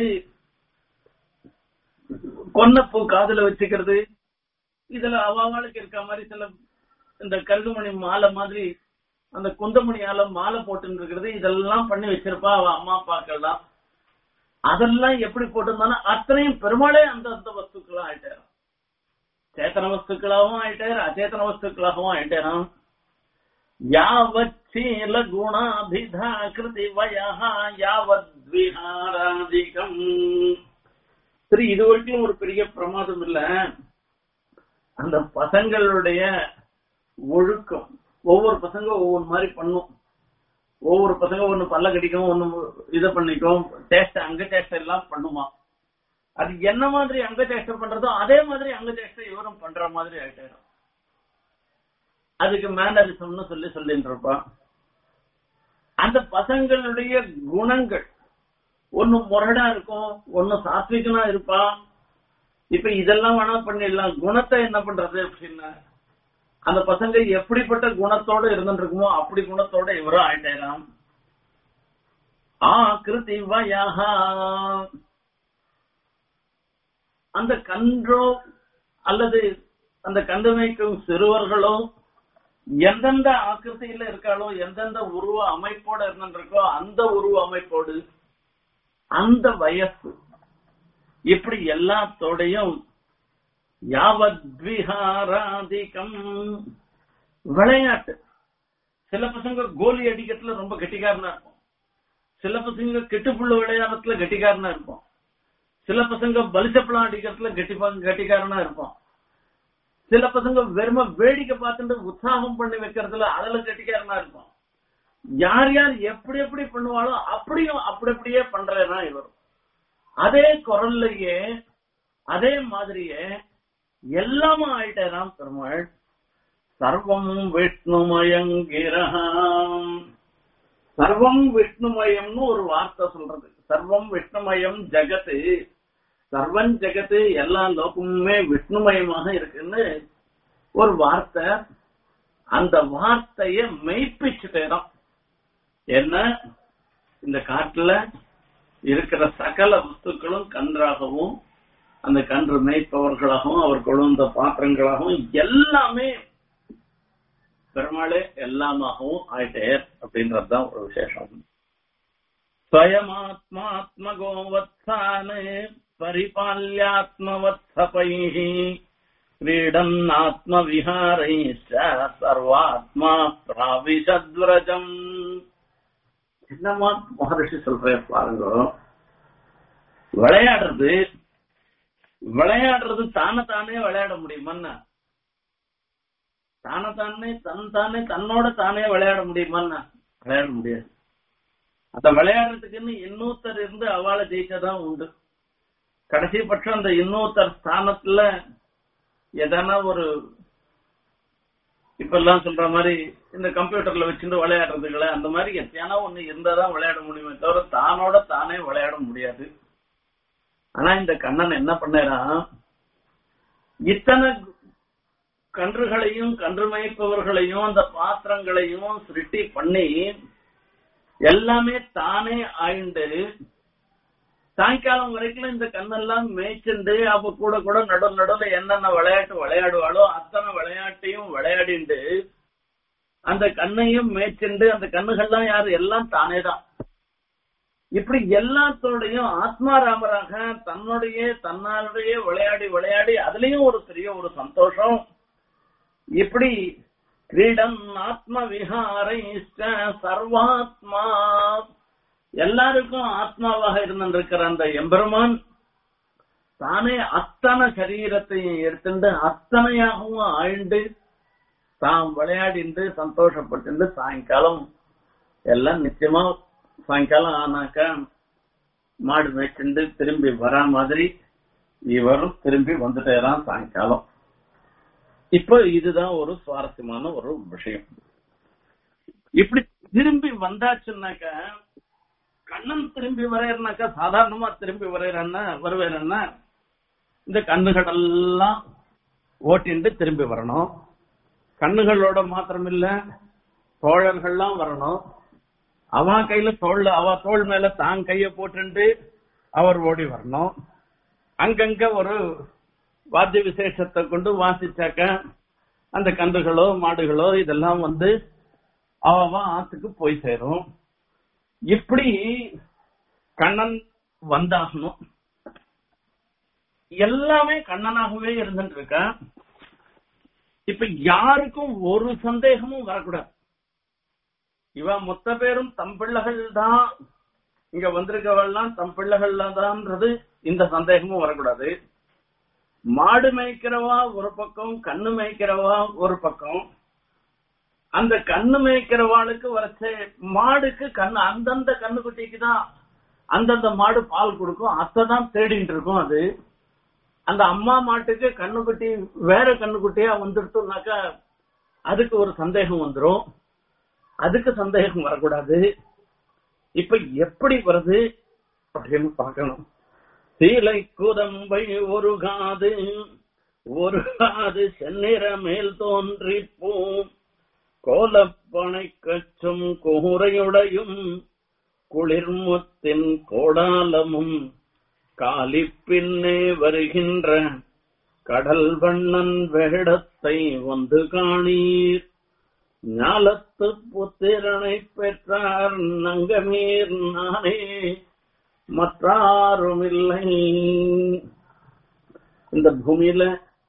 கொன்னப்பூ காதுல வச்சுக்கிறது இதுல அவளுக்கு இருக்க மாதிரி சில இந்த கருதுமணி மாலை மாதிரி அந்த குந்தமணி ஆல மாலை போட்டு இருக்கிறது இதெல்லாம் பண்ணி வச்சிருப்பா அவ அம்மா அப்பாக்கெல்லாம் அதெல்லாம் எப்படி போட்டிருந்தானா அத்தனையும் பெருமாளே அந்த அந்த வஸ்துக்களா ஆயிட்டாராம் சேத்தன வஸ்துக்களாகவும் ஆயிட்டாரு அச்சேதன வஸ்துக்களாகவும் ஆயிட்டாராம் யாவச்சீல குணாபிதா கிருதி வயஹா யாவத் விஹாராதிகம் சரி இது வரைக்கும் ஒரு பெரிய பிரமாதம் இல்ல அந்த பசங்களுடைய ஒழுக்கம் ஒவ்வொரு பசங்க ஒவ்வொரு மாதிரி பண்ணும் ஒவ்வொரு பசங்க ஒண்ணு பல்ல கடிக்கும் ஒண்ணு இத பண்ணிக்கும் டேஸ்ட் அங்க டேஸ்ட் எல்லாம் பண்ணுமா அது என்ன மாதிரி அங்க டேஸ்ட் பண்றதோ அதே மாதிரி அங்க டேஸ்ட் இவரும் பண்ற மாதிரி ஆயிட்டாரும் அதுக்கு மேனரிசம்னு சொல்லி சொல்லிட்டு இருப்பான் அந்த பசங்களுடைய குணங்கள் ஒண்ணு முரடா இருக்கும் ஒண்ணு சாத்விகனா இருப்பான் இப்ப இதெல்லாம் வேணா பண்ணிடலாம் குணத்தை என்ன பண்றது அப்படின்னா அந்த பசங்க எப்படிப்பட்ட குணத்தோட இருந்துட்டு இருக்குமோ அப்படி குணத்தோட இவரும் ஆயிட்டேராம் ஆகிருதி வயஹா அந்த கன்றோ அல்லது அந்த கன்று மேய்க்கும் சிறுவர்களோ எந்தெந்த ஆக்கிருத்தியில இருக்காளோ எந்தெந்த உருவ அமைப்போட இருந்துருக்கோ அந்த உருவ அமைப்போடு அந்த வயசு இப்படி எல்லாத்தோடையும் யாவத்விஹாராதிகம் விளையாட்டு சில பசங்க கோலி அடிக்கிறதுல ரொம்ப கெட்டிக்காரனா இருக்கும் சில பசங்க கெட்டுப்புள்ள விளையாடுறதுல கெட்டிக்காரனா இருப்போம் சில பசங்க பலிசப்பழம் அடிக்கிறதுல கெட்டி கெட்டிக்காரனா இருப்போம் சில பசங்க வெறும வேடிக்கை பார்த்துட்டு உற்சாகம் பண்ணி வைக்கிறதுல அதுல கெட்டிக்காரனா இருப்போம் யார் யார் எப்படி எப்படி பண்ணுவாளோ அப்படியும் அப்படி அப்படியே பண்றேன்னா இவர் அதே குரல்லையே அதே மாதிரியே எல்லாமும் ஆயிட்டேராம் பெருமாள் சர்வம் விஷ்ணுமயங்கிரஹாம் சர்வம் விஷ்ணுமயம்னு ஒரு வார்த்தை சொல்றது சர்வம் விஷ்ணுமயம் ஜகத்து சர்வம் ஜெகத்து எல்லா லோகமுமே விஷ்ணுமயமாக இருக்குன்னு ஒரு வார்த்தை அந்த வார்த்தைய மெய்ப்பிச்சுட்டேதான் என்ன இந்த காட்டுல இருக்கிற சகல வஸ்துக்களும் கன்றாகவும் அந்த கன்று மேய்ப்பவர்களாகவும் அவர் கொழுந்த பாத்திரங்களாகவும் எல்லாமே பெருமாளே எல்லாமாகவும் ஆயிட்டேர் அப்படின்றதுதான் ஒரு விசேஷம் ஸ்வயமாத்மாத்மகோவத்சானே परिपाल्यात्मवत्सपैः क्रीडन्नात्मविहारैश्च सर्वात्मा प्राविशद्व्रजम् என்னமா மகரிஷி சொல்ற பாருங்க விளையாடுறது விளையாடுறது தானே தானே விளையாட முடியுமான்னா தானே தானே தன் தானே தன்னோட தானே விளையாட முடியுமான்னா விளையாட முடியாது அந்த விளையாடுறதுக்குன்னு இன்னொருத்தர் இருந்து அவளை ஜெயிக்கதான் உண்டு கடைசி பட்சம் அந்த இன்னொருத்தர் ஸ்தானத்துல எதனா ஒரு இப்ப எல்லாம் சொல்ற மாதிரி இந்த கம்ப்யூட்டர்ல வச்சுட்டு விளையாடுறதுகளை அந்த மாதிரி எத்தையானா ஒண்ணு இருந்தாதான் விளையாட முடியுமே தவிர தானோட தானே விளையாட முடியாது ஆனா இந்த கண்ணன் என்ன பண்ணாராம் இத்தனை கன்றுகளையும் கன்று மேய்ப்பவர்களையும் அந்த பாத்திரங்களையும் சிருஷ்டி பண்ணி எல்லாமே தானே ஆயிண்டு சாயங்காலம் வரைக்கும் இந்த கண்ணெல்லாம் மேய்ச்சிண்டு அவ கூட கூட நடு நடுல என்னென்ன விளையாட்டு விளையாடுவாளோ அத்தனை விளையாட்டையும் விளையாடிண்டு அந்த கண்ணையும் மேய்ச்சிண்டு அந்த கண்ணுகள்லாம் யாரு எல்லாம் தானே தான் இப்படி எல்லாத்தோடையும் ஆத்மாராமராக தன்னுடைய தன்னாலேயே விளையாடி விளையாடி அதுலயும் ஒரு பெரிய ஒரு சந்தோஷம் இப்படி கிரீடன் ஆத்ம விஹாரை சர்வாத்மா எல்லாருக்கும் ஆத்மாவாக இருந்திருக்கிற அந்த எம்பெருமான் தானே அத்தனை சரீரத்தையும் எடுத்துட்டு அத்தனையாகவும் ஆழ்ந்து தாம் விளையாடிண்டு சந்தோஷப்பட்டு சாயங்காலம் எல்லாம் நிச்சயமா சாயங்காலம் ஆனாக்கா மாடு மேய்ச்சிண்டு திரும்பி வரா மாதிரி இவரும் திரும்பி வந்துட்டேரான் சாயங்காலம் இப்ப இதுதான் ஒரு சுவாரஸ்யமான ஒரு விஷயம் இப்படி திரும்பி வந்தாச்சுன்னாக்கா கண்ணன் திரும்பி வரையறனாக்கா சாதாரணமா திரும்பி வரையறன்னா வருவேறன்னா இந்த கண்ணுகளெல்லாம் ஓட்டிண்டு திரும்பி வரணும் கண்ணுகளோட மாத்திரம் இல்ல தோழர்கள்லாம் வரணும் அவ கையில தோல்ல அவ தோல் மேல தான் கைய போட்டுண்டு அவர் ஓடி வரணும் அங்கங்க ஒரு வாத்திய விசேஷத்தை கொண்டு வாசிச்சாக்க அந்த கன்றுகளோ மாடுகளோ இதெல்லாம் வந்து அவ ஆத்துக்கு போய் சேரும் இப்படி கண்ணன் வந்தாகணும் எல்லாமே கண்ணனாகவே இருந்துட்டு இருக்க இப்ப யாருக்கும் ஒரு சந்தேகமும் வரக்கூடாது இவ மொத்த பேரும் தம் பிள்ளைகள் தான் இங்க வந்திருக்கவெல்லாம் தம் பிள்ளைகள் தான்ன்றது இந்த சந்தேகமும் வரக்கூடாது மாடு மேய்க்கிறவா ஒரு பக்கம் கண்ணு மேய்க்கிறவா ஒரு பக்கம் அந்த கண்ணு மேய்க்கிறவாளுக்கு வரைச்ச மாடுக்கு கண்ணு அந்தந்த கண்ணுக்குட்டிக்கு தான் அந்தந்த மாடு பால் கொடுக்கும் அத்தை தான் தேடிட்டு இருக்கும் அது அந்த அம்மா மாட்டுக்கு கண்ணுக்குட்டி வேற கண்ணுக்குட்டியா வந்துடுத்துனாக்கா அதுக்கு ஒரு சந்தேகம் வந்துடும் அதுக்கு சந்தேகம் வரக்கூடாது இப்ப எப்படி வருது அப்படின்னு பார்க்கணும் சீலை குதம்பை ஒரு காது ஒரு காது செந்நிற மேல் தோன்றி பூம் கோலப்பனை கச்சும் குமுறையுடையும் குளிர்முத்தின் கோடாலமும் காலி பின்னே வருகின்ற கடல் வண்ணன் வேடத்தை வந்து காணீர் ஞாலத்து புத்திரனை பெற்றார் நங்கமீர் நானே மற்றாருமில்லை இந்த பூமியில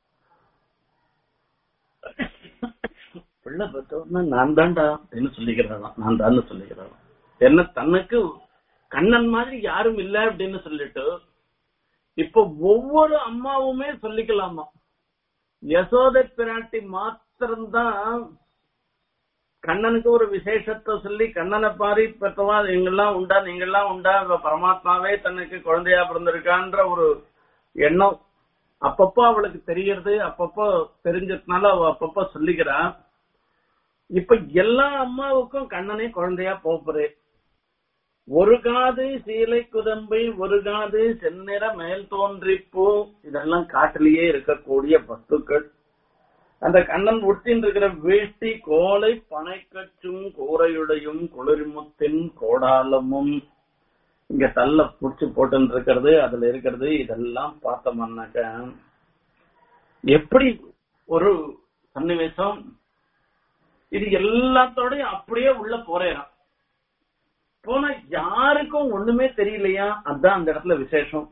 பிள்ளை பெற்றவன நான் தான்டா அப்படின்னு சொல்லிக்கிறாராம் நான் தான் சொல்லிக்கிறாராம் என்ன தனக்கு கண்ணன் மாதிரி யாரும் இல்ல அப்படின்னு சொல்லிட்டு இப்ப ஒவ்வொரு அம்மாவுமே சொல்லிக்கலாமா யசோதை பிராட்டி மாத்திரம்தான் கண்ணனுக்கு ஒரு விசேஷத்தை சொல்லி கண்ணனை பாரி பெற்றவா எங்கெல்லாம் உண்டா நீங்கெல்லாம் உண்டா இவ பரமாத்மாவே தனக்கு குழந்தையா பிறந்திருக்கான்ற ஒரு எண்ணம் அப்பப்போ அவளுக்கு தெரியறது அப்பப்போ தெரிஞ்சதுனால அவ அப்பப்போ சொல்லிக்கிறா இப்ப எல்லா அம்மாவுக்கும் கண்ணனே குழந்தையா போப்புரு ஒரு காது சீலை குதம்பை ஒரு காது செந்நிற மேல் தோன்றிப்பூ இதெல்லாம் காட்டிலேயே இருக்கக்கூடிய வஸ்துக்கள் அந்த கண்ணன் உடுத்தின் இருக்கிற வேஷ்டி கோலை பனைக்கச்சும் கூரையுடையும் குளிர்முத்தின் கோடாலமும் இங்க தள்ள புடிச்சு போட்டு இருக்கிறது அதுல இருக்கிறது இதெல்லாம் பார்த்தோம்னாக்க எப்படி ஒரு சன்னிவேசம் இது எல்லாத்தோடயும் அப்படியே உள்ள போறேறான் போனா யாருக்கும் ஒண்ணுமே தெரியலையா அதான் அந்த இடத்துல விசேஷம்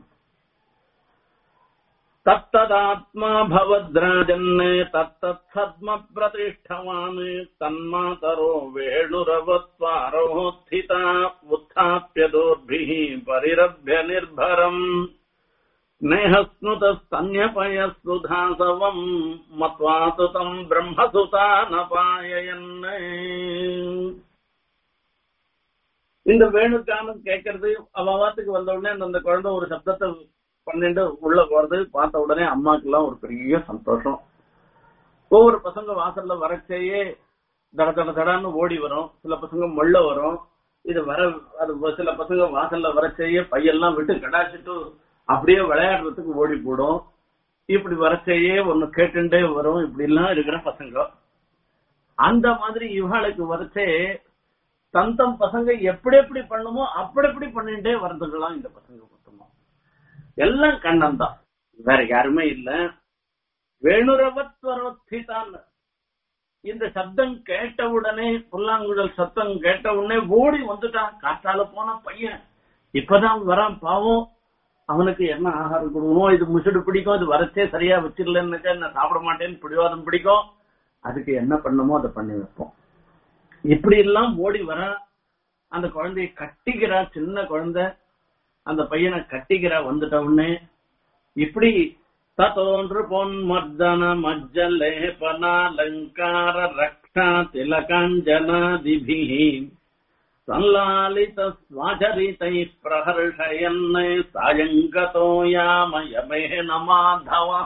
தத்ததாத்மா பவத்ராஜன் தத்தத் சத்ம பிரதிஷ்டவான் தன்மாதரோ வேணுரவத்வாரோத்திதா உத்தாப்பிய தோர்பிः பரிரभ्य நிர்பரம் ஸ்நேகஸ்னுதஸ்தன்யபயஸ்துதாசவம் மத்வாசு தம் பிரம்மசுதா நபாயயன் இந்த வேணுக்கானம் கேட்கறது அவ வாத்துக்கு வந்த உடனே அந்த குழந்தை ஒரு சப்தத்தை பண்ணிட்டு உள்ள போறது பார்த்த உடனே அம்மாக்கு எல்லாம் ஒரு பெரிய சந்தோஷம் ஒவ்வொரு பசங்க வாசல்ல வரச்சேயே தட தட தடான்னு ஓடி வரும் சில பசங்க மொள்ள வரும் இது வர அது சில பசங்க வாசல்ல வரச்சேயே பையெல்லாம் விட்டு கடாச்சிட்டு அப்படியே விளையாடுறதுக்கு ஓடி போடும் இப்படி வரச்சேயே ஒண்ணு கேட்டுட்டே வரும் இப்படி எல்லாம் இருக்கிற பசங்க அந்த மாதிரி இவாளுக்கு வரச்சே தந்தம் பசங்க எப்படி எப்படி பண்ணுமோ அப்படி எப்படி பண்ணிட்டே வரதுங்களாம் இந்த பசங்க மொத்தமா எல்லாம் கண்ணன் தான் வேற யாருமே இல்ல வேணுரவத்வரத்திதான் இந்த சப்தம் கேட்ட உடனே புல்லாங்குழல் சத்தம் கேட்ட உடனே ஓடி வந்துட்டான் காற்றால போன பையன் இப்பதான் வரான் பாவம் அவனுக்கு என்ன ஆகாரம் கொடுக்கணும் இது முசுடு பிடிக்கும் இது வரச்சே சரியா வச்சிடலன்னு நான் சாப்பிட மாட்டேன்னு பிடிவாதம் பிடிக்கும் அதுக்கு என்ன பண்ணுமோ அதை பண்ணி வைப்போம் இப்படி எல்லாம் ஓடி வர அந்த குழந்தைய கட்டிக்கிறா சின்ன குழந்தை அந்த பையனை கட்டிக்கிறா வந்துட்ட உடனே இப்படி தத்தோன்று பொன் மர்தன மஜ்ஜலே பனாலங்கார ரக்ஷா திலகாஞ்சனாதிபி சல்லாலித ஸ்வாச்சரிதை பிரஹர்ஷயன் சாயங்கதோ யாமயமே நமாதவா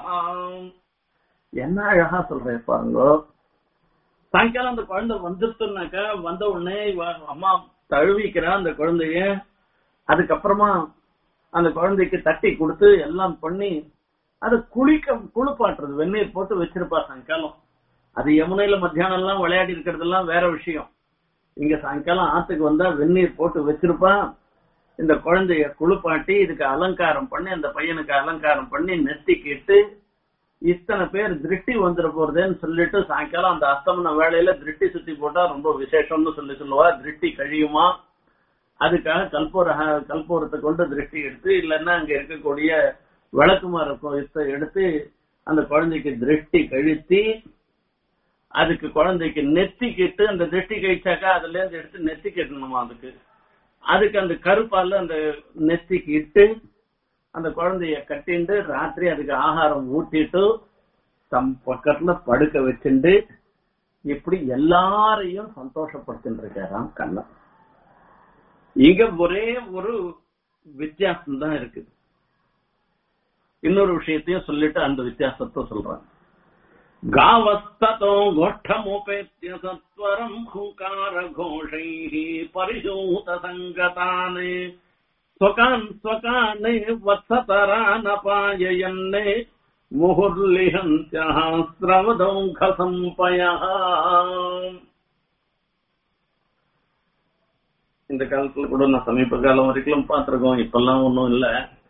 என்ன அழகா சொல்றேன் பாருங்க சாயங்காலம் அந்த குழந்தை வந்துருச்சுனாக்கா வந்த உடனே இவ அம்மா தழுவிக்கிறா அந்த குழந்தைய அதுக்கப்புறமா அந்த குழந்தைக்கு தட்டி கொடுத்து எல்லாம் பண்ணி அது குளிக்க குளிப்பாட்டுறது வெந்நீர் போட்டு வச்சிருப்பா சாயங்காலம் அது யமுனையில மத்தியானம் எல்லாம் விளையாடி இருக்கிறதெல்லாம் வேற விஷயம் இங்க சாயங்காலம் ஆத்துக்கு வந்தா வெந்நீர் போட்டு வச்சிருப்பா இந்த குழந்தைய குளிப்பாட்டி இதுக்கு அலங்காரம் பண்ணி அந்த பையனுக்கு அலங்காரம் பண்ணி நெத்திக்கிட்டு இத்தனை பேர் திருஷ்டி வந்துட போறதுன்னு சொல்லிட்டு சாயங்காலம் அந்த அஸ்தமன வேலையில திருஷ்டி சுத்தி போட்டா ரொம்ப விசேஷம்னு சொல்லி சொல்லுவா திருஷ்டி கழியுமா அதுக்காக கல்பூர கல்பூரத்தை கொண்டு திருஷ்டி எடுத்து இல்லைன்னா அங்க இருக்கக்கூடிய விளக்குமார கோயத்தை எடுத்து அந்த குழந்தைக்கு திருஷ்டி கழித்து அதுக்கு குழந்தைக்கு நெத்தி கெட்டு அந்த திருஷ்டி கழிச்சாக்கா அதுல இருந்து எடுத்து நெத்தி கட்டணுமா அதுக்கு அதுக்கு அந்த கருப்பால அந்த நெத்திக்கு இட்டு அந்த குழந்தைய கட்டிண்டு ராத்திரி அதுக்கு ஆகாரம் ஊட்டிட்டு தம் பக்கத்துல படுக்க வச்சுண்டு இப்படி எல்லாரையும் சந்தோஷப்படுத்திட்டு இருக்காராம் கண்ணன் இங்க ஒரே ஒரு வித்தியாசம் தான் இருக்குது இன்னொரு விஷயத்தையும் சொல்லிட்டு அந்த வித்தியாசத்தை சொல்றாங்க गावस्ततो गोष्ठमुपेत्य सत्वरम् हुङ्कार घोषैः परिशूत सङ्गतान् ஸ்வகான் ஸ்வகான் வத்சதரானபாயயன்னே முகுர்லிஹந்தியः ஸ்ரவதௌங்கசம்பயः இந்த காலத்துல கூட நான் சமீப காலம் வரைக்கும் பார்த்திருக்கோம் இப்பெல்லாம் ஒண்ணும் இல்ல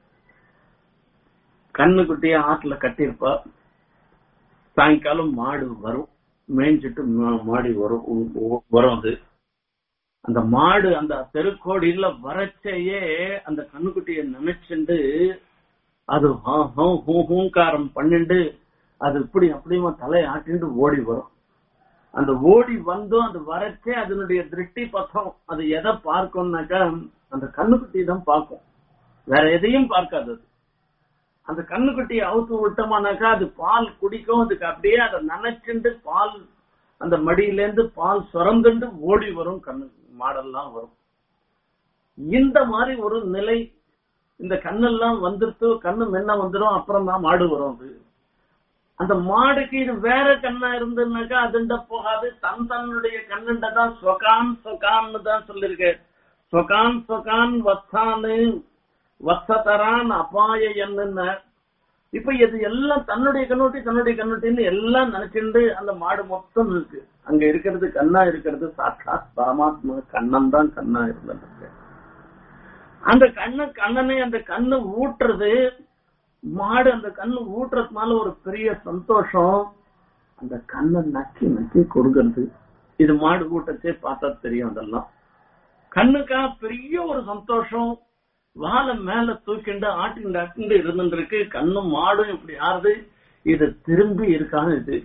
கண்ணு குட்டிய ஆத்துல கட்டியிருப்பா சாயங்காலம் மாடு வரும் மேய்ஞ்சிட்டு மா- மாடி வரும் உ- உ- வரும் அது அந்த மாடு அந்த தெருக்கோடியில வரச்சையே அந்த கண்ணுக்குட்டிய நினைச்சுண்டு அது ஹா, ஹூ, ஹூ, ஹூங்காரம் பண்ணிண்டு அது இப்படி அப்படியுமா தலையை ஆட்டிண்டு ஓடி வரும் அந்த ஓடி வந்தும் அது வரச்சே அதனுடைய திருஷ்டி பக்கம் அது எதை பார்க்கும்னாக்கா அந்த கண்ணுக்குட்டி தான் பார்க்கும் வேற எதையும் பார்க்காது அது அந்த கண்ணுக்குட்டியை அவுத்து விட்டோமானாக்கா அது பால் குடிக்கும் அதுக்கு அப்படியே அதை நினைச்சுண்டு பால் அந்த மடியில இருந்து பால் சுரந்துண்டு ஓடி வரும் கண்ணு மாடெல்லாம் வரும் இந்த மாதிரி ஒரு நிலை இந்த கண்ணெல்லாம் வந்துட்டு கண்ணு முன்ன வந்துடும் அப்புறம் தான் மாடு வரும் அது அந்த மாடுக்கு இது வேற கண்ணா இருந்துனாக்கா அதுண்ட போகாது தன் தன்னுடைய கண்ணுண்ட தான் சொகான் சொகான்னு தான் சொல்லிருக்கு சொகான் சொகான் வத்தானு வத்சதரான் அபாய என்னன்னு இப்ப இது எல்லாம் தன்னுடைய கண்ணூட்டி தன்னுடைய கண்ணூட்டின்னு எல்லாம் நினைச்சுண்டு அந்த மாடு மொத்தம் இருக்கு அங்க இருக்கிறது கண்ணா இருக்கிறது சாட்சாத் பரமாத்மா கண்ணன் தான் கண்ணா இருந்திருக்கு அந்த கண்ணு கண்ணனை அந்த கண்ணு ஊட்டுறது மாடு அந்த கண்ணு ஊட்டுறதுனால ஒரு பெரிய சந்தோஷம் அந்த கண்ணை நக்கி நக்கி கொடுக்கறது இது மாடு ஊட்டச்சே பார்த்தா தெரியும் அதெல்லாம் கண்ணுக்கா பெரிய ஒரு சந்தோஷம் வாழை மேல தூக்கிண்டு ஆட்டிண்டு ஆட்டிண்டு இருந்துருக்கு கண்ணும் மாடும் இப்படி ஆறுது இது திரும்பி இருக்கான்னு இது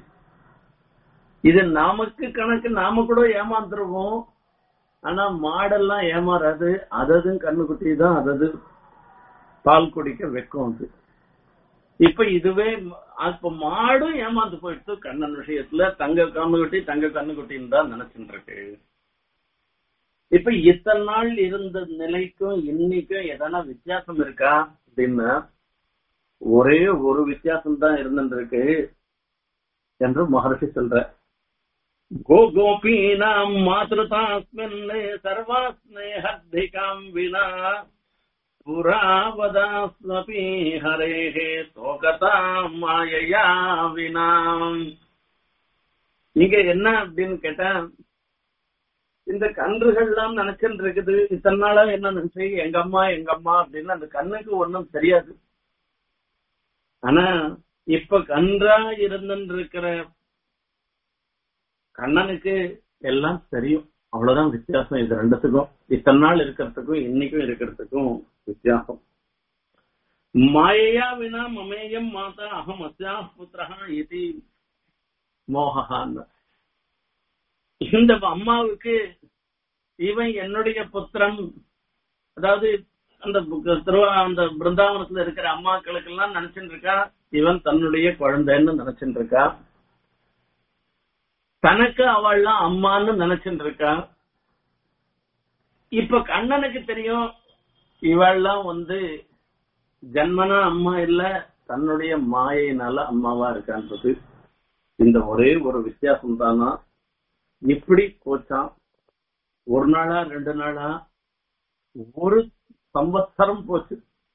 இது நமக்கு கணக்கு நாம கூட ஏமாந்துருவோம் ஆனா மாடெல்லாம் ஏமாறாது அததும் கண்ணுக்குட்டி தான் அதது பால் குடிக்க வைக்கும் அது இப்ப இதுவே ம- அப்ப மாடும் ஏமாந்து போயிடுச்சு கண்ணன் விஷயத்துல தங்க கண்ணுக்குட்டி தங்க கண்ணுக்குட்டின்னு தான் நினைச்சுட்டு இருக்கு இப்ப இத்தனை நாள் இருந்த நிலைக்கும் இன்னைக்கும் எதனா வித்தியாசம் இருக்கா அப்படின்னா ஒரே ஒரு வித்தியாசம் தான் இருந்துருக்கு என்று மகர்ஷி சொல்ற கோ கோபீனாம் மாத்ருதாஸ்மின் சர்வாஸ்னேஹர்திகாம் வினா புராவதாஸ்மபி ஹரேஹே தோகதாம் மாயையா வினாம் இங்க என்ன அப்படின்னு கேட்டா இந்த கன்றுகள்லாம் நினைச்சுட்டு இருக்குது இத்தனை நாளா என்ன நினைச்சு எங்க அம்மா எங்க அம்மா அப்படின்னு அந்த கண்ணுக்கு ஒண்ணும் தெரியாது ஆனா இப்ப கன்றா இருந்துட்டு இருக்கிற கண்ணனுக்கு எல்லாம் தெரியும் அவ்வளவுதான் வித்தியாசம் இது ரெண்டுத்துக்கும் இத்தனை நாள் இருக்கிறதுக்கும் இன்னைக்கும் இருக்கிறதுக்கும் வித்தியாசம் மாயையா வினா மமேயம் மாதா அகம் அஸ்யா புத்திரஹா இது மோகஹான்னு இந்த அம்மாவுக்கு இவன் என்னுடைய புத்திரன் அதாவது அந்த பு- திருவா அந்த பிருந்தாவனத்துல இருக்கிற அம்மாக்களுக்கு எல்லாம் நினைச்சுட்டு இருக்கா இவன் தன்னுடைய குழந்தைன்னு நினைச்சுட்டு இருக்கா தனக்கு அவள்லாம் அம்மான்னு நினைச்சுட்டு இருக்கா இப்ப கண்ணனுக்கு தெரியும் இவள்லாம் வந்து ஜன்மனா அம்மா இல்ல தன்னுடைய மாயினால அம்மாவா இருக்கான்றது இந்த ஒரே ஒரு வித்தியாசம் தானா இப்படி போச்சான் ஒரு நாளா ரெண்டு நாளா ஒரு சம்பத்சரம் போச்சு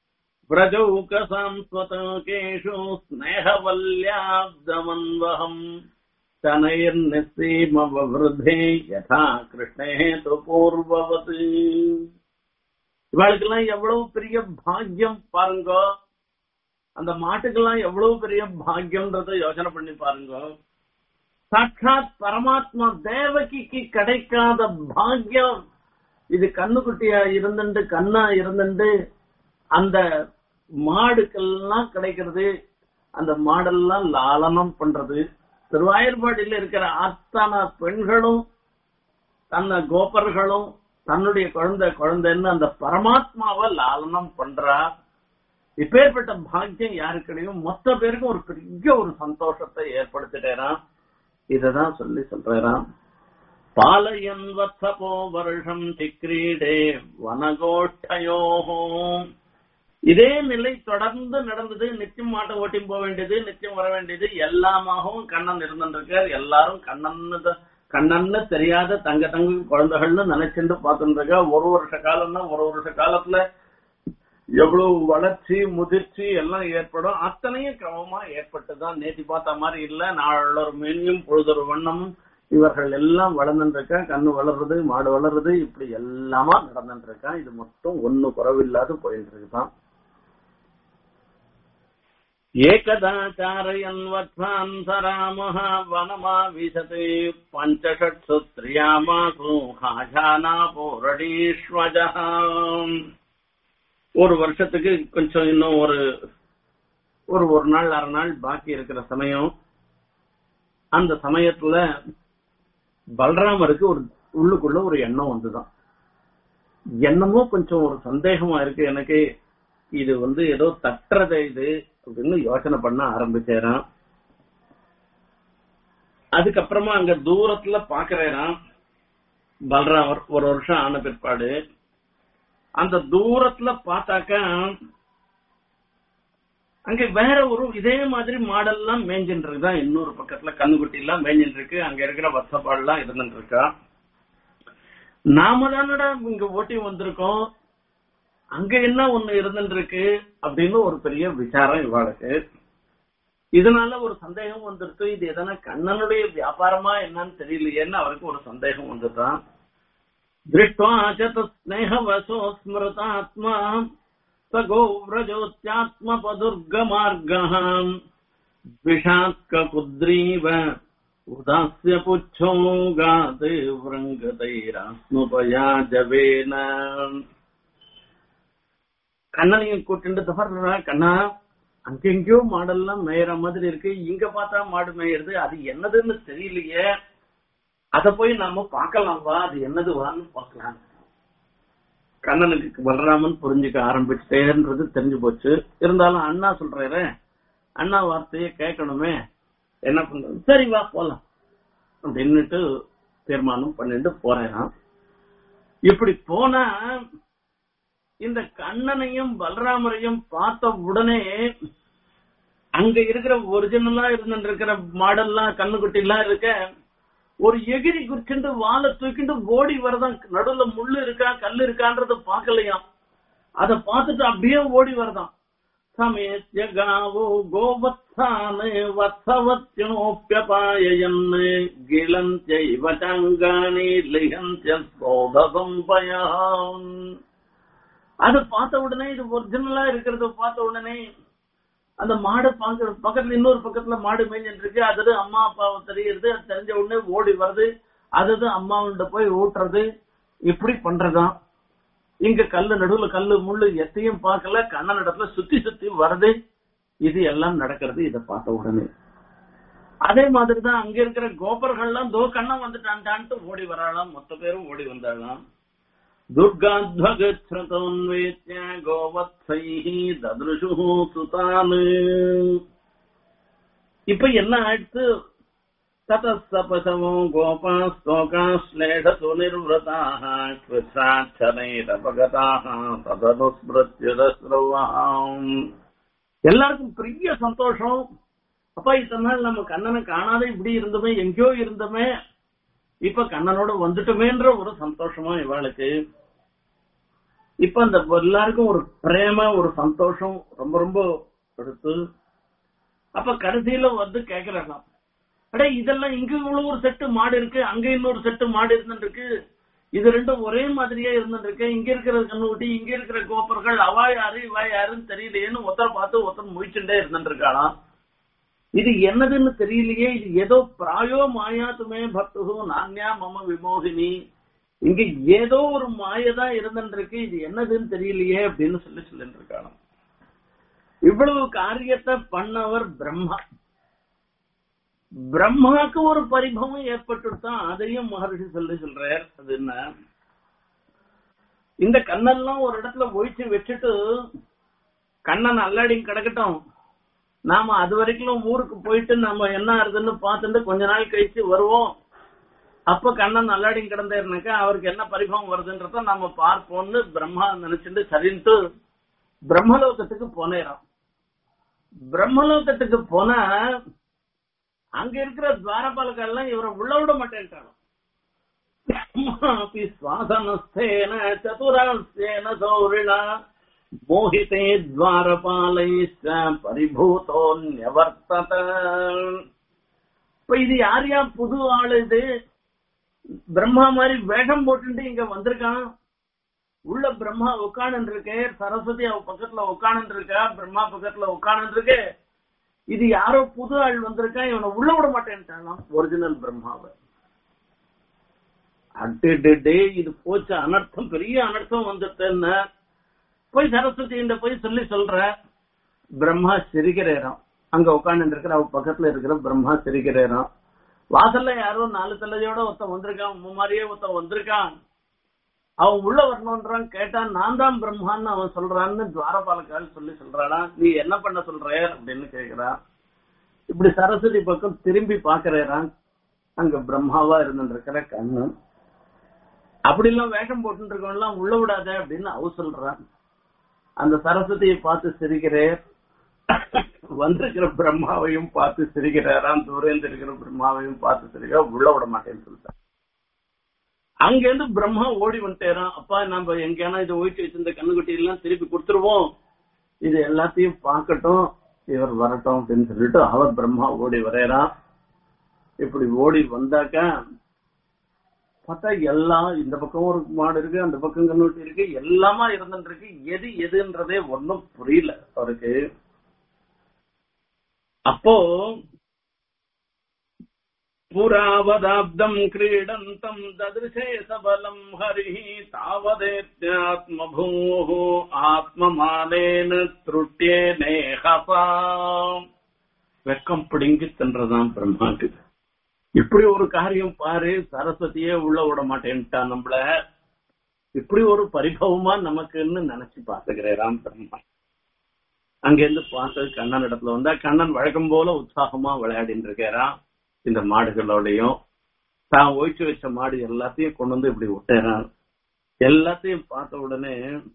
பிரஜௌகசாம்ஸ்வதோகேஷு ஸ்நேகவல்யாப்தமன்வகம் தனைர் நிசீமவருதே யதா கிருஷ்ணே து பூர்வவத் இவாளுக்கெல்லாம் எவ்வளவு பெரிய பாக்கியம் பாருங்க அந்த மாட்டுக்கெல்லாம் எவ்வளவு பெரிய பாக்கியம்ன்றத யோசனை பண்ணி பாருங்க சாட்சாத் பரமாத்மா தேவகிக்கு கிடைக்காத பாக்கியம் இது கண்ணுக்குட்டியா இருந்துட்டு கண்ணா இருந்துட்டு அந்த மாடுக்கெல்லாம் கிடைக்கிறது அந்த மாடெல்லாம் லாலனம் பண்றது திருவாயூர்பாடியில் இருக்கிற அத்தனை பெண்களும் தன்னை கோபர்களும் தன்னுடைய குழந்தை குழந்தைன்னு அந்த பரமாத்மாவை லாலனம் பண்றா இப்பேற்பட்ட பாக்கியம் யாருக்கிடையும் மொத்த பேருக்கும் ஒரு பெரிய ஒரு சந்தோஷத்தை ஏற்படுத்திட்டேராம் இததான் சொல்லி சொல்றாராம் பாலயன் வத்சபோ வருஷம் சிக்ரீடே வனகோஷ்டயோகோ இதே நிலை தொடர்ந்து நடந்தது நிச்சயம் மாட்டை ஓட்டி போக வேண்டியது நிச்சயம் வர வேண்டியது எல்லாமாகவும் கண்ணன் இருந்திருக்கார் எல்லாரும் கண்ணன்னு தான்- கண்ணன்னு தெரியாத தங்க தங்க குழந்தைகள்னு நினைச்சுட்டு பார்த்துட்டு இருக்கா ஒரு வருஷ காலம்னா ஒரு வருஷ காலத்துல எவ்வளவு வளர்ச்சி முதிர்ச்சி எல்லாம் ஏற்படும் அத்தனையும் கிரமமா ஏற்பட்டுதான் நேத்தி பார்த்த மாதிரி இல்ல நாளொரு மெனியும் பொழுதொரு வண்ணமும் இவர்கள் எல்லாம் வளர்ந்துட்டு இருக்கா கண்ணு வளர்றது மாடு வளர்றது இப்படி எல்லாமா நடந்துட்டு இருக்கா இது மட்டும் ஒண்ணு குறவில்லாது போயிட்டு இருக்குதான் ஏகதா சாரயன் வத்வான் சராமஹ வனமா விசதே பஞ்சஷட்சு திரியாமாசு ஹாஜானா போரடீஸ்வஜஹாம் ஒரு வருஷத்துக்கு கொஞ்சம் இன்னும் ஒரு ஒரு ஒரு நாள் அரை நாள் பாக்கி இருக்கிற சமயம் அந்த சமயத்துல பலராமருக்கு ஒரு உள்ளுக்குள்ள ஒரு எண்ணம் வந்துதான் என்னமோ கொஞ்சம் ஒரு சந்தேகமா இருக்கு எனக்கு இது வந்து ஏதோ தட்டுறது இது அப்படின்னு யோசனை பண்ண ஆரம்பிச்சேரான் அதுக்கப்புறமா அங்க தூரத்துல பாக்குறேரான் பலராமர் ஒரு வருஷம் ஆன பிற்பாடு அந்த தூரத்துல பார்த்தாக்க அங்க வேற ஒரு இதே மாதிரி மாடல்லாம் மேஞ்சின்னு இருக்குதான் இன்னொரு பக்கத்துல கண்ணுக்குட்டி எல்லாம் மேஞ்சின்னு இருக்கு அங்க இருக்கிற வசப்பாடு எல்லாம் இருந்துட்டு இருக்கா நாம தானடா இங்க ஓட்டி வந்திருக்கோம் அங்க என்ன ஒண்ணு இருந்துட்டு இருக்கு அப்படின்னு ஒரு பெரிய விசாரம் இவாளுக்கு இதனால ஒரு சந்தேகம் வந்துருச்சு இது எதனா கண்ணனுடைய வியாபாரமா என்னன்னு தெரியலையேன்னு அவருக்கு ஒரு சந்தேகம் வந்துதான் दृष्ट्वा च तत्स्नेहवशो स्मृतात्मा स गोव्रजोत्यात्मपदुर्गमार्गः द्विषात्ककुद्रीव उदास्य पुच्छो गाते वृङ्गतैरास्नुपया जवेन கண்ணனையும் கூட்டிட்டு தவறா கண்ணா அங்கெங்கயோ மாடெல்லாம் மேயற மாதிரி இருக்கு இங்க பார்த்தா மாடு மேயறது அது என்னதுன்னு தெரியலையே அத போய் நாம பார்க்கலாம் வா அது என்னதுவான்னு பார்க்கலாம் கண்ணனுக்கு பலராமன் புரிஞ்சுக்க ஆரம்பிச்சுட்டேன்றது தெரிஞ்சு போச்சு இருந்தாலும் அண்ணா சொல்றாரு அண்ணா வார்த்தையை கேட்கணுமே என்ன பண்றது சரி வா போலாம் அப்படின்னுட்டு தீர்மானம் பண்ணிட்டு போறேன் இப்படி போனா இந்த கண்ணனையும் பலராமரையும் பார்த்த உடனே அங்க இருக்கிற ஒரிஜினலா இருந்துட்டு இருக்கிற மாடல்லாம் கண்ணுக்குட்டி எல்லாம் இருக்க ஒரு எகிரி குறிச்சுட்டு வாழை தூக்கிட்டு ஓடி வரதான் நடுவுல முள்ளு இருக்கா கல்லு இருக்கான்றத பாக்கலையாம் அத பார்த்துட்டு அப்படியே ஓடி வரதான் சமேத்ய காவோ கோவத்சானு வத்சவத்யோப்பியபாயன் கிளந்தியைவ சங்காணி லிகந்திய சோதசம்பயாம் அது பார்த்த உடனே இது ஒரிஜினலா இருக்கிறத பார்த்த உடனே அந்த மாடு பாக்க பக்கத்துல இன்னொரு பக்கத்துல மாடு மேய்ஞ்சிட்டு இருக்கு அது அம்மா அப்பாவை தெரியுது அது தெரிஞ்ச உடனே ஓடி வருது அது அம்மாவுண்ட போய் ஊட்டுறது இப்படி பண்றதாம் இங்க கல்லு நடுவுல கல்லு முள்ளு எத்தையும் பார்க்கல கண்ணன் இடத்துல சுத்தி சுத்தி வருது இது எல்லாம் நடக்கிறது இத பார்த்த உடனே அதே மாதிரிதான் அங்க இருக்கிற கோபர்கள்லாம் தோ கண்ணன் வந்துட்டான்டான்ட்டு ஓடி வராளாம் மொத்த பேரும் ஓடி வந்தாளாம் துர்காத்வகத்ரதோன்வேத்ய கோவத்சைஹ ததுஷு சுதான் இப்ப என்ன ஆயிடுத்து ததசபசமோ கோபா ஸ்லோகா ஸ்லேஷசு நிர்வதாக கிருஷ்ணாட்சரைரபகதாக ததனுஸ்மிருத்யுதஸ்ரவாம் எல்லாருக்கும் பெரிய சந்தோஷம் அப்பா இத்தனை நாள் நம்ம கண்ணனை காணாத இப்படி இருந்தோமே எங்கேயோ இருந்தோமே இப்ப கண்ணனோட வந்துட்டோமேன்ற ஒரு சந்தோஷமா இவாளுக்கு இப்ப அந்த எல்லாருக்கும் ஒரு பிரேம ஒரு சந்தோஷம் ரொம்ப ரொம்ப எடுத்து அப்ப கடைசியில வந்து கேக்குறாங்க அடே இதெல்லாம் இங்க இவ்வளவு ஒரு செட்டு மாடு இருக்கு அங்க இன்னொரு செட்டு மாடு இருந்துட்டு இருக்கு இது ரெண்டும் ஒரே மாதிரியே இருந்துட்டு இருக்கு இங்க இருக்கிற கண்ணுக்குட்டி இங்க இருக்கிற கோப்பர்கள் அவா யாரு இவா யாருன்னு தெரியலையேன்னு ஒருத்தர் பார்த்து ஒருத்தர் முழிச்சுட்டே இருந்துட்டு இருக்காளாம் இது என்னதுன்னு தெரியலையே இது ஏதோ பிராயோ மாயாத்துமே பக்து நான்யா மம விமோகினி இங்க ஏதோ ஒரு மாயதான் இருந்துட்டு இருக்கு இது என்னதுன்னு தெரியலையே அப்படின்னு சொல்லி சொல்லிட்டு இருக்காங்க இவ்வளவு காரியத்தை பண்ணவர் பிரம்மா பிரம்மாக்கு ஒரு பரிபவம் ஏற்பட்டுதான் அதையும் மகர்ஷி சொல்லி சொல்றார் அது என்ன இந்த கண்ணெல்லாம் ஒரு இடத்துல ஒழிச்சு வச்சுட்டு கண்ணன் அல்லாடி கிடக்கட்டும் நாம அது வரைக்கும் ஊருக்கு போயிட்டு நம்ம என்ன ஆகுதுன்னு பார்த்துட்டு கொஞ்ச நாள் கழிச்சு வருவோம் அப்ப கண்ணன் நல்லாடி கிடந்தாருனாக்கா அவருக்கு என்ன பரிபவம் வருதுன்றத நம்ம பார்ப்போம்னு பிரம்மா நினைச்சிட்டு சரின்ட்டு பிரம்மலோகத்துக்கு போனேறான் பிரம்மலோகத்துக்கு போனா அங்க இருக்கிற துவாரபாலகர் எல்லாம் இவரை உள்ள விட மாட்டேன்ட்டாங்க சுவாசனஸ்தேன சதுராஸ்தேன சௌரிணா மோகிதே துவாரபாலைச்ச பரிபூதோ நியவர்த்தத இப்ப இது யார் யார் புது ஆளு இது பிரம்மா மாதிரி வேஷம் போட்டுட்டு இங்க வந்திருக்கான் உள்ள பிரம்மா உட்காந்து இருக்கு சரஸ்வதி அவ பக்கத்துல உட்காந்து இருக்கா பிரம்மா பக்கத்துல உட்காந்து இருக்கு இது யாரோ புது ஆள் வந்திருக்கா இவனை உள்ள விட மாட்டேன்ட்டாலாம் ஒரிஜினல் பிரம்மாவை அட்டே இது போச்சு அனர்த்தம் பெரிய அனர்த்தம் வந்துட்டேன்னு போய் சரஸ்வதி இந்த போய் சொல்லி சொல்ற பிரம்மா சிரிக்கிறேராம் அங்க உட்காந்து இருக்கிற அவ பக்கத்துல இருக்கிற பிரம்மா சிரிக்கிறேராம் வாசல்ல யாரோ நாலு தலையோட ஒருத்தன் வந்திருக்கான் மாதிரியே ஒருத்தன் வந்திருக்கான் அவன் உள்ள வரணும்ன்றான் கேட்டான் நான் தான் பிரம்மான்னு அவன் சொல்றான்னு துவாரபாலக்கால் சொல்லி சொல்றானா நீ என்ன பண்ண சொல்ற அப்படின்னு கேக்குறான் இப்படி சரஸ்வதி பக்கம் திரும்பி பாக்குறான் அங்க பிரம்மாவா இருந்துருக்கிற கண்ணன் அப்படி எல்லாம் வேஷம் போட்டு இருக்கவன் உள்ள விடாத அப்படின்னு அவ சொல்றான் அந்த சரஸ்வதியை பார்த்து சிரிக்கிறேன் வந்திருக்கிற பிரம்மாவையும் பார்த்து சிரிக்கிறாராம் தூரேந்து இருக்கிற பிரம்மாவையும் பார்த்து சிரிக்கிறா உள்ள விட மாட்டேன்னு சொல்லிட்டான் அங்க இருந்து பிரம்மா ஓடி வந்துட்டேறான் அப்பா நம்ம எங்கேனா இதை ஒழிச்சு வச்சிருந்த கண்ணுக்குட்டி எல்லாம் திருப்பி கொடுத்துருவோம் இது எல்லாத்தையும் பார்க்கட்டும் இவர் வரட்டும் அப்படின்னு சொல்லிட்டு அவர் பிரம்மா ஓடி வரையறான் இப்படி ஓடி வந்தாக்கா பார்த்தா எல்லாம் இந்த பக்கம் ஒரு மாடு இருக்கு அந்த பக்கம் கண்ணுட்டி இருக்கு எல்லாமா இருந்துட்டு இருக்கு எது எதுன்றதே ஒன்னும் புரியல அவருக்கு அப்போ புராவதாப்தம் கிரீடந்தம் ததிருஷே சபலம் ஹரிஹி தாவதேத்யாத்மபூ ஆத்மமானேன திருட்டியே நேகசா வெக்கம் பிடுங்கி தின்றதான் பிரம்மாக்கு இப்படி ஒரு காரியம் பாரு சரஸ்வதியே உள்ள விட மாட்டேன்ட்டான் நம்மள இப்படி ஒரு பரிபவமா நமக்குன்னு நினைச்சு பாத்துக்கிறேன் பிரம்மா அங்கிருந்து பார்த்து கண்ணன் இடத்துல வந்தா கண்ணன் வழக்கம் போல உற்சாகமா விளையாடிட்டு இருக்கிறான் இந்த மாடுகளோடையும் தான் ஒழிச்சு வச்ச மாடு எல்லாத்தையும் கொண்டு வந்து இப்படி விட்டுறான் எல்லாத்தையும் பார்த்த உடனே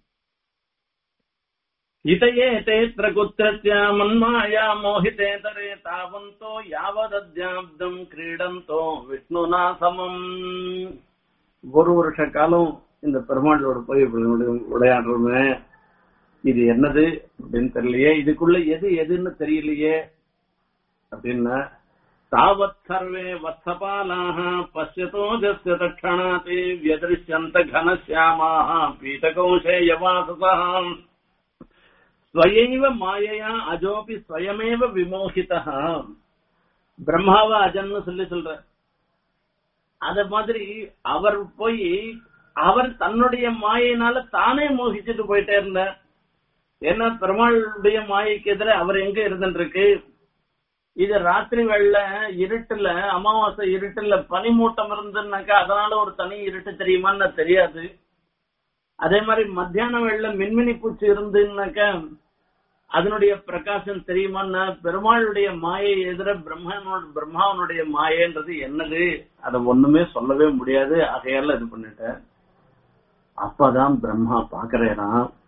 இதையே தேத்திர குத்திரத்ய மன்மாயா மோகிதேதரே தாவந்தோ யாவதத்யாப்தம் கிரீடந்தோ விஷ்ணுனா சமம் ஒரு வருஷ காலம் இந்த பெருமாளோட போய் விளையாடுறோமே இது என்னது அப்படின்னு தெரியலையே இதுக்குள்ள எது எதுன்னு தெரியலையே அப்படின்னா तावत् सर्वे वत्सपालाः पश्यतो जस्य तक्षणाति व्यदृश्यन्त घनश्यामाः पीतकौशेयवाससः स्वयैव மாயையா அஜோபி ஸ்வயமேவ விமோகிதா பிரம்மாவ அஜன்னு சொல்லி சொல்ற அத மாதிரி அவர் போய் அவர் தன்னுடைய மாயினால தானே மோகிச்சுட்டு போயிட்டே இருந்தார் ஏன்னா பெருமாளுடைய மாயைக்கு எதிர அவர் எங்க இருந்துருக்கு இது ராத்திரி வெள்ள இருட்டுல அமாவாசை இருட்டுல பனிமூட்டம் இருந்துன்னாக்கா அதனால ஒரு தனி இருட்டு தெரியுமான்னு தெரியாது அதே மாதிரி மத்தியான வெள்ள மின்மினி பூச்சி இருந்துன்னாக்கா அதனுடைய பிரகாசம் தெரியுமான்னா பெருமாளுடைய மாயை எதிர பிரம்மனோட பிரம்மாவனுடைய மாயன்றது என்னது அத ஒண்ணுமே சொல்லவே முடியாது ஆகையால இது பண்ணிட்டேன் அப்பதான் பிரம்மா பாக்குறேனா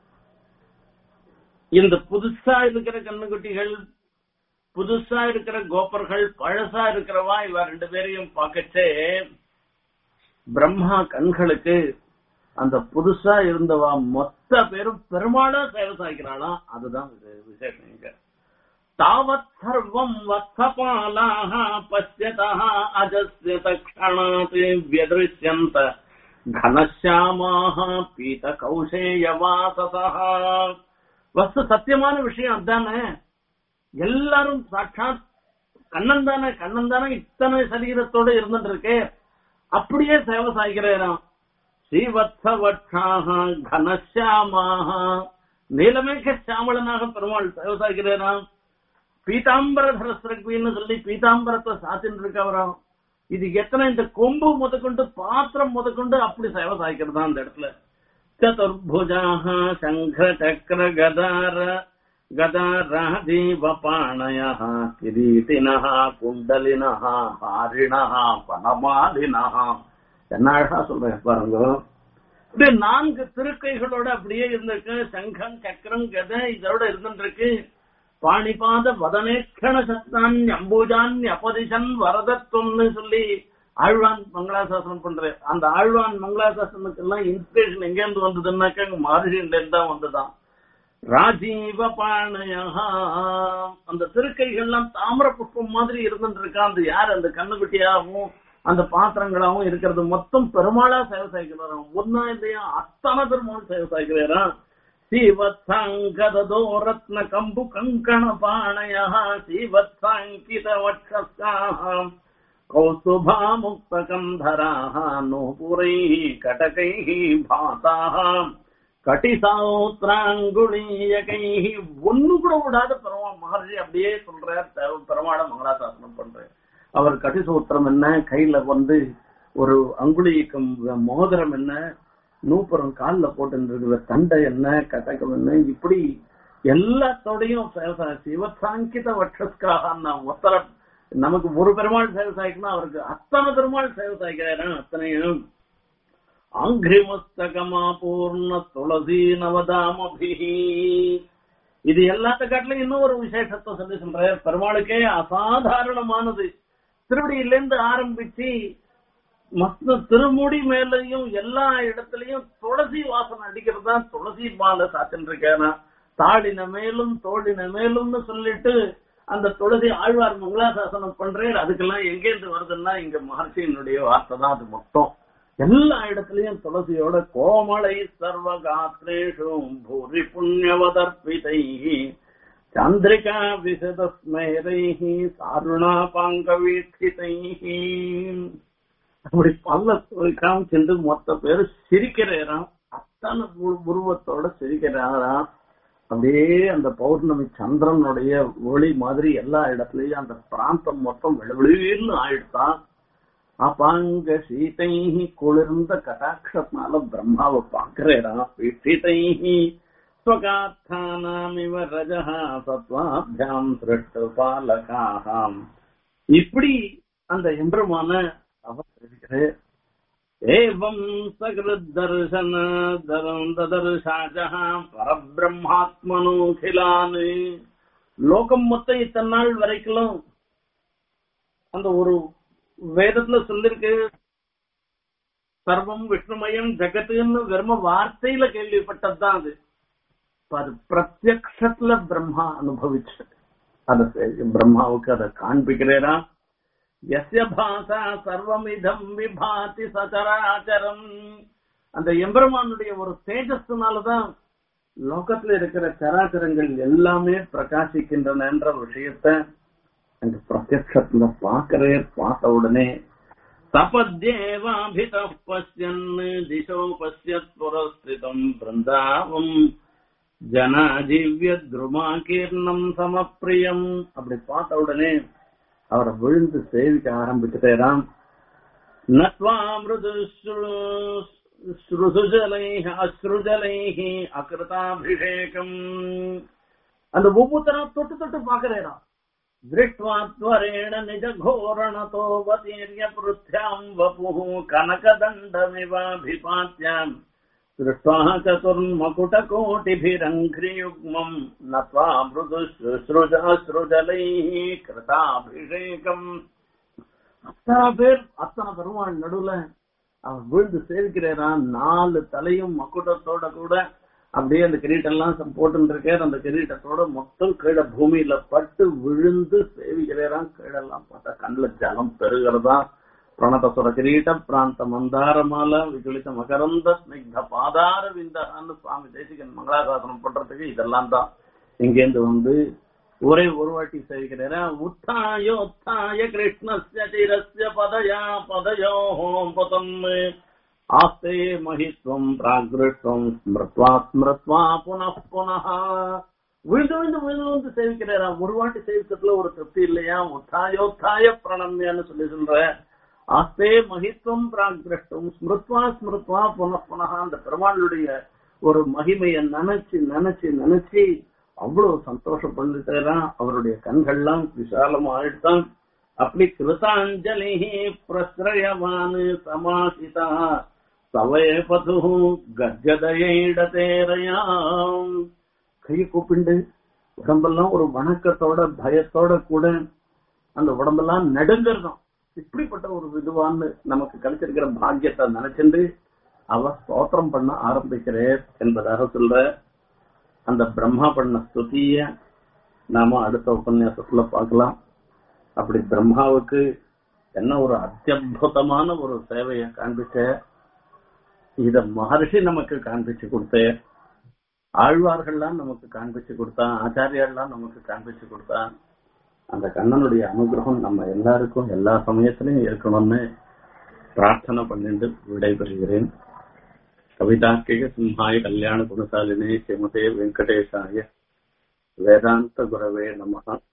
இந்த புதுசா இருக்கிற கண்ணுக்குட்டிகள் புதுசா இருக்கிற கோபர்கள் பழசா இருக்கிறவா இவ ரெண்டு பேரையும் பார்க்கச்சே பிரம்மா கண்களுக்கு அந்த புதுசா இருந்தவா மொத்த பேரும் பெருமாளா சேவை சாய்க்கிறாளாம் அதுதான் விசேஷம் இங்க தாவத் சர்வம் வத்சபாலாக பசியதா அஜஸ்ய தக்ஷணாத் வியதிருஷ்யந்த கனசியாமாக பீத கௌசேயவாசசா வஸ்து சத்தியமான விஷயம் அதானே எல்லாரும் சாட்சாத் கண்ணன் தானே கண்ணன் தானே இத்தனை சரீரத்தோட இருந்துட்டு இருக்கே அப்படியே சேவை சாய்கிறாராம் ஸ்ரீவத்சவட்சாக கனசியாமாக நீலமேக சாமளனாக பெருமாள் சேவை சாய்கிறாராம் பீதாம்பர தரஸ்ரக்வின்னு சொல்லி பீதாம்பரத்தை சாத்தின்னு இருக்கவராம் இது எத்தனை இந்த கொம்பு முதற்கொண்டு பாத்திரம் முதற்கொண்டு அப்படி சேவை சாய்க்கிறதா அந்த இடத்துல சதுர்புஜாக சங்கர சக்கர கதார गदारादीवपाणयः किरीटिनः कुण्डलिनः हारिणः பணமாலினः என்ன அழகா சொல்றேன் பாருங்க இப்படி நான்கு திருக்கைகளோட அப்படியே இருந்திருக்கு சங்கம் சக்கரம் கதை இதோட இருந்துருக்கு பாணிபாத வதனேக்கண சத்தான் அம்பூஜான் அப்பதிசன் வரதத்துவம்னு சொல்லி ஆழ்வான் மங்களாசாசனம் பண்ற அந்த ஆழ்வான் மங்களாசாசனத்துக்கு எல்லாம் இன்ஸ்பிரேஷன் எங்க இருந்து வந்ததுன்னாக்கா மகர்ஷியில இருந்து தான் வந்துதான் ராஜீவ பாணயா அந்த திருக்கைகள்லாம் தாமிர புஷ்பம் மாதிரி இருந்துட்டு இருக்கா அந்த யார் அந்த கண்ணுக்குட்டியாகவும் அந்த பாத்திரங்களாகவும் இருக்கிறது மொத்தம் பெருமாளா சேவை சாய்க்கிறாராம் ஒன்னா இல்லையா அத்தனை பெருமாள் சேவை சாய்க்கிறாராம் ஸ்ரீவத்சாங்கதோ ரத்ன கம்பு கங்கண பாணயா ஸ்ரீவத்சாங்கித வட்சஸ்காம் கௌசுபா முக்த கந்தராः நூபுரைः கடகைः பாசாः கட்டிசாத்திராங்குளீயகைः ஒண்ணு கூட விடாத பெருமா மகர்ஷி அப்படியே சொல்றார் பெருமாட மங்களாசாசனம் பண்றார் அவர் கட்டிசூத்திரம் என்ன கையில வந்து ஒரு அங்குலியக்கம் மோதிரம் என்ன நூப்புறம் கால்ல போட்டு இருக்கிற தண்டை என்ன கட்டகம் என்ன இப்படி எல்லாத்தோடையும் சிவசாங்கித வட்சஸ்காக நான் ஒத்தர நமக்கு ஒரு பெருமாள் சேவை சாய்க்கணும் அவருக்கு அத்தனை பெருமாள் சேவை சாய்க்கிறாரா அத்தனையும் ஆங்கிரிமஸ்தகமா பூர்ண துளசி நவதாமபிஹி இது எல்லாத்த காட்டிலும் இன்னும் ஒரு விசேஷத்தை சொல்லி சொல்ற பெருமாளுக்கே அசாதாரணமானது திருவடியிலேருந்து ஆரம்பிச்சு மொத்த திருமுடி மேலையும் எல்லா இடத்துலயும் துளசி வாசனை அடிக்கிறது தான் துளசி மாலை சாத்தின்னு இருக்கேனா தாளின மேலும் தோழின மேலும்னு சொல்லிட்டு அந்த துளசி ஆழ்வார் மங்களாசாசனம் பண்றேன் அதுக்கெல்லாம் எங்கேருந்து வருதுன்னா இங்க மகர்ஷியினுடைய வார்த்தை தான் அது மொத்தம் எல்லா இடத்துலயும் துளசியோட கோமலை சர்வகாத்ரேஷும் பூரி புண்ணியவதர்பிதை சந்திரிகா விசதஸ்மேரை சாருணா பாங்க வீட்சிதை அப்படி பல்ல காமிச்சிருந்து மொத்த பேரு சிரிக்கிறாராம் அத்தனை உருவத்தோட சிரிக்கிறாராம் அப்படியே அந்த பௌர்ணமி சந்திரனுடைய ஒளி மாதிரி எல்லா இடத்துலயும் அந்த பிராந்தம் மொத்தம் வெளிவெளின்னு ஆயிடுதான் அபாங்க சீதைஹி குளிர்ந்த கட்டாட்சத்தினால பிரம்மாவை பாக்குறேடா சீதைஹி ஸ்வகாத்தானாமிவ ரஜஹா சத்வாபியாம் சிருஷ்டு பாலகாம் இப்படி அந்த எம்பெருமான அவர் இருக்கிறேன் ஏவம் சகிருத்தர்சன ததர்ஷாஜா பரபிரம்மாத்மனோகிலான் லோகம் மொத்தம் இத்தனை நாள் வரைக்கும் அந்த ஒரு வேதத்துல சொல்லிருக்கு சர்வம் விஷ்ணுமயம் ஜெகத்துன்னு வெறும வார்த்தையில கேள்விப்பட்டதுதான் அது அது பிரத்யக்ஷத்துல பிரம்மா அனுபவிச்சது அத பிரம்மாவுக்கு அதை காண்பிக்கிறேரா எஸ்ய பாசா சர்வமிதம் விபாதி சச்சராச்சரம் அந்த எம்பெருமானுடைய ஒரு தேஜஸ்னாலதான் லோகத்துல இருக்கிற சராச்சரங்கள் எல்லாமே பிரகாசிக்கின்றன என்ற விஷயத்த அந்த பிரத்யத்துல பாக்குறே பார்த்த உடனே தபத்யேவாபித பசியன் திசோ பசியத் புரஸ்திதம் பிருந்தாவம் ஜனாஜீவிய துருமாகீர்ணம் சமப்பிரியம் அப்படி பார்த்த உடனே அவரை விழுந்து சேவிக்க ஆரம்பிச்சுட்டேராம் நத்வா மிருது ஸ்ருசுஜலை அஸ்ருஜலை அகிருதாபிஷேகம் அந்த ஒவ்வொருத்தரும் தொட்டு தொட்டு பாக்குறேராம் दृष्ट्वात्वरेण निजघोरणतो वतीर्य पृथ्याम् वपुः कनकदण्डमिवाभिपात्याम् दृष्ट्वा चतुर्मकुटकोटिभिरङ्घ्रियुग्मम् नत्वा मृदुसृजासृजलैः कृताभिषेकम् அத்தனை பேர் அத்தனை பெருமாள் நடுவுல அவன் விழுந்து சேவிக்கிறான் நாலு தலையும் மக்குட்டத்தோட கூட அப்படியே அந்த கிரீட்டெல்லாம் போட்டு இருக்கார் அந்த கிரீட்டத்தோட மொத்தம் கீழே பூமியில பட்டு விழுந்து சேவிக்கிறான் கீழெல்லாம் பார்த்தா கண்ணுல ஜலம் பெருகிறதா பிரணதசுர கிரீட்ட பிராந்த மந்தாரமால விகுலித மகரந்த ஸ்னிக்த பாதார விந்தான்னு சுவாமி தேசிகன் மங்களாசாசனம் பண்றதுக்கு இதெல்லாம் தான் இங்கேருந்து வந்து ஒரே ஒரு வாட்டி சேவிக்கிறேன் உத்தாயோத்தாய கிருஷ்ணஸ்ய தீரஸ்ய பதயா பதயோ பதம் ஆஸ்தே மகித்வம் பிராகிருஷ்டம் ஸ்மிருத்வா ஸ்மிருத்வா புனః புனः விழுந்து விழுந்து விழுந்து விழுந்து சேவிக்கிறாரா ஒரு வாட்டி சேவிக்கிறதுல ஒரு திருப்தி இல்லையா உத்தாயோத்தாய பிரணம்யான்னு சொல்லி சொல்ற ஆஸ்தே மகித்வம் பிராகிருஷ்டம் ஸ்மிருத்வா ஸ்மிருத்வா புனః புனः அந்த பெருமாளுடைய ஒரு மகிமையை நினைச்சு நினைச்சு நினைச்சு அவ்வளவு சந்தோஷப்பட்டுட்டாராம் அவருடைய கண்கள்லாம் விசாலம் ஆயிட்டான் அப்படி கிருதாஞ்சலி பிரஸ்ரயவான் சமாசிதா சவயபது கஜதயிடதேரையாம் கை கூப்பிண்டு உடம்பெல்லாம் ஒரு வணக்கத்தோட பயத்தோட கூட அந்த உடம்பெல்லாம் நடுங்கிறதும் இப்படிப்பட்ட ஒரு விதுவான்னு நமக்கு கிடைச்சிருக்கிற பாக்கியத்தை நினைச்சுண்டு அவ ஸ்தோத்திரம் பண்ண ஆரம்பிக்கிறேன் என்பதாக சொல்ற அந்த பிரம்மா பண்ண ஸ்துதிய நாம அடுத்த உபன்யாசத்துல பார்க்கலாம் அப்படி பிரம்மாவுக்கு என்ன ஒரு அத்தியுதமான ஒரு சேவையை காண்பிச்ச இத மகர்ஷி நமக்கு காண்பிச்சு கொடுத்த ஆழ்வார்கள்லாம் நமக்கு காண்பிச்சு கொடுத்தான் ஆச்சாரியாள்லாம் நமக்கு காண்பிச்சு கொடுத்தான் அந்த கண்ணனுடைய அனுகிரகம் நம்ம எல்லாருக்கும் எல்லா சமயத்திலையும் இருக்கணும்னு பிரார்த்தனை பண்ணிட்டு விடைபெறுகிறேன் கவிதார்க்கிக சிம்ஹாய கல்யாண குணசாலினே ஸ்ரீமதே வெங்கடேசாய வேதாந்த குரவே நமகா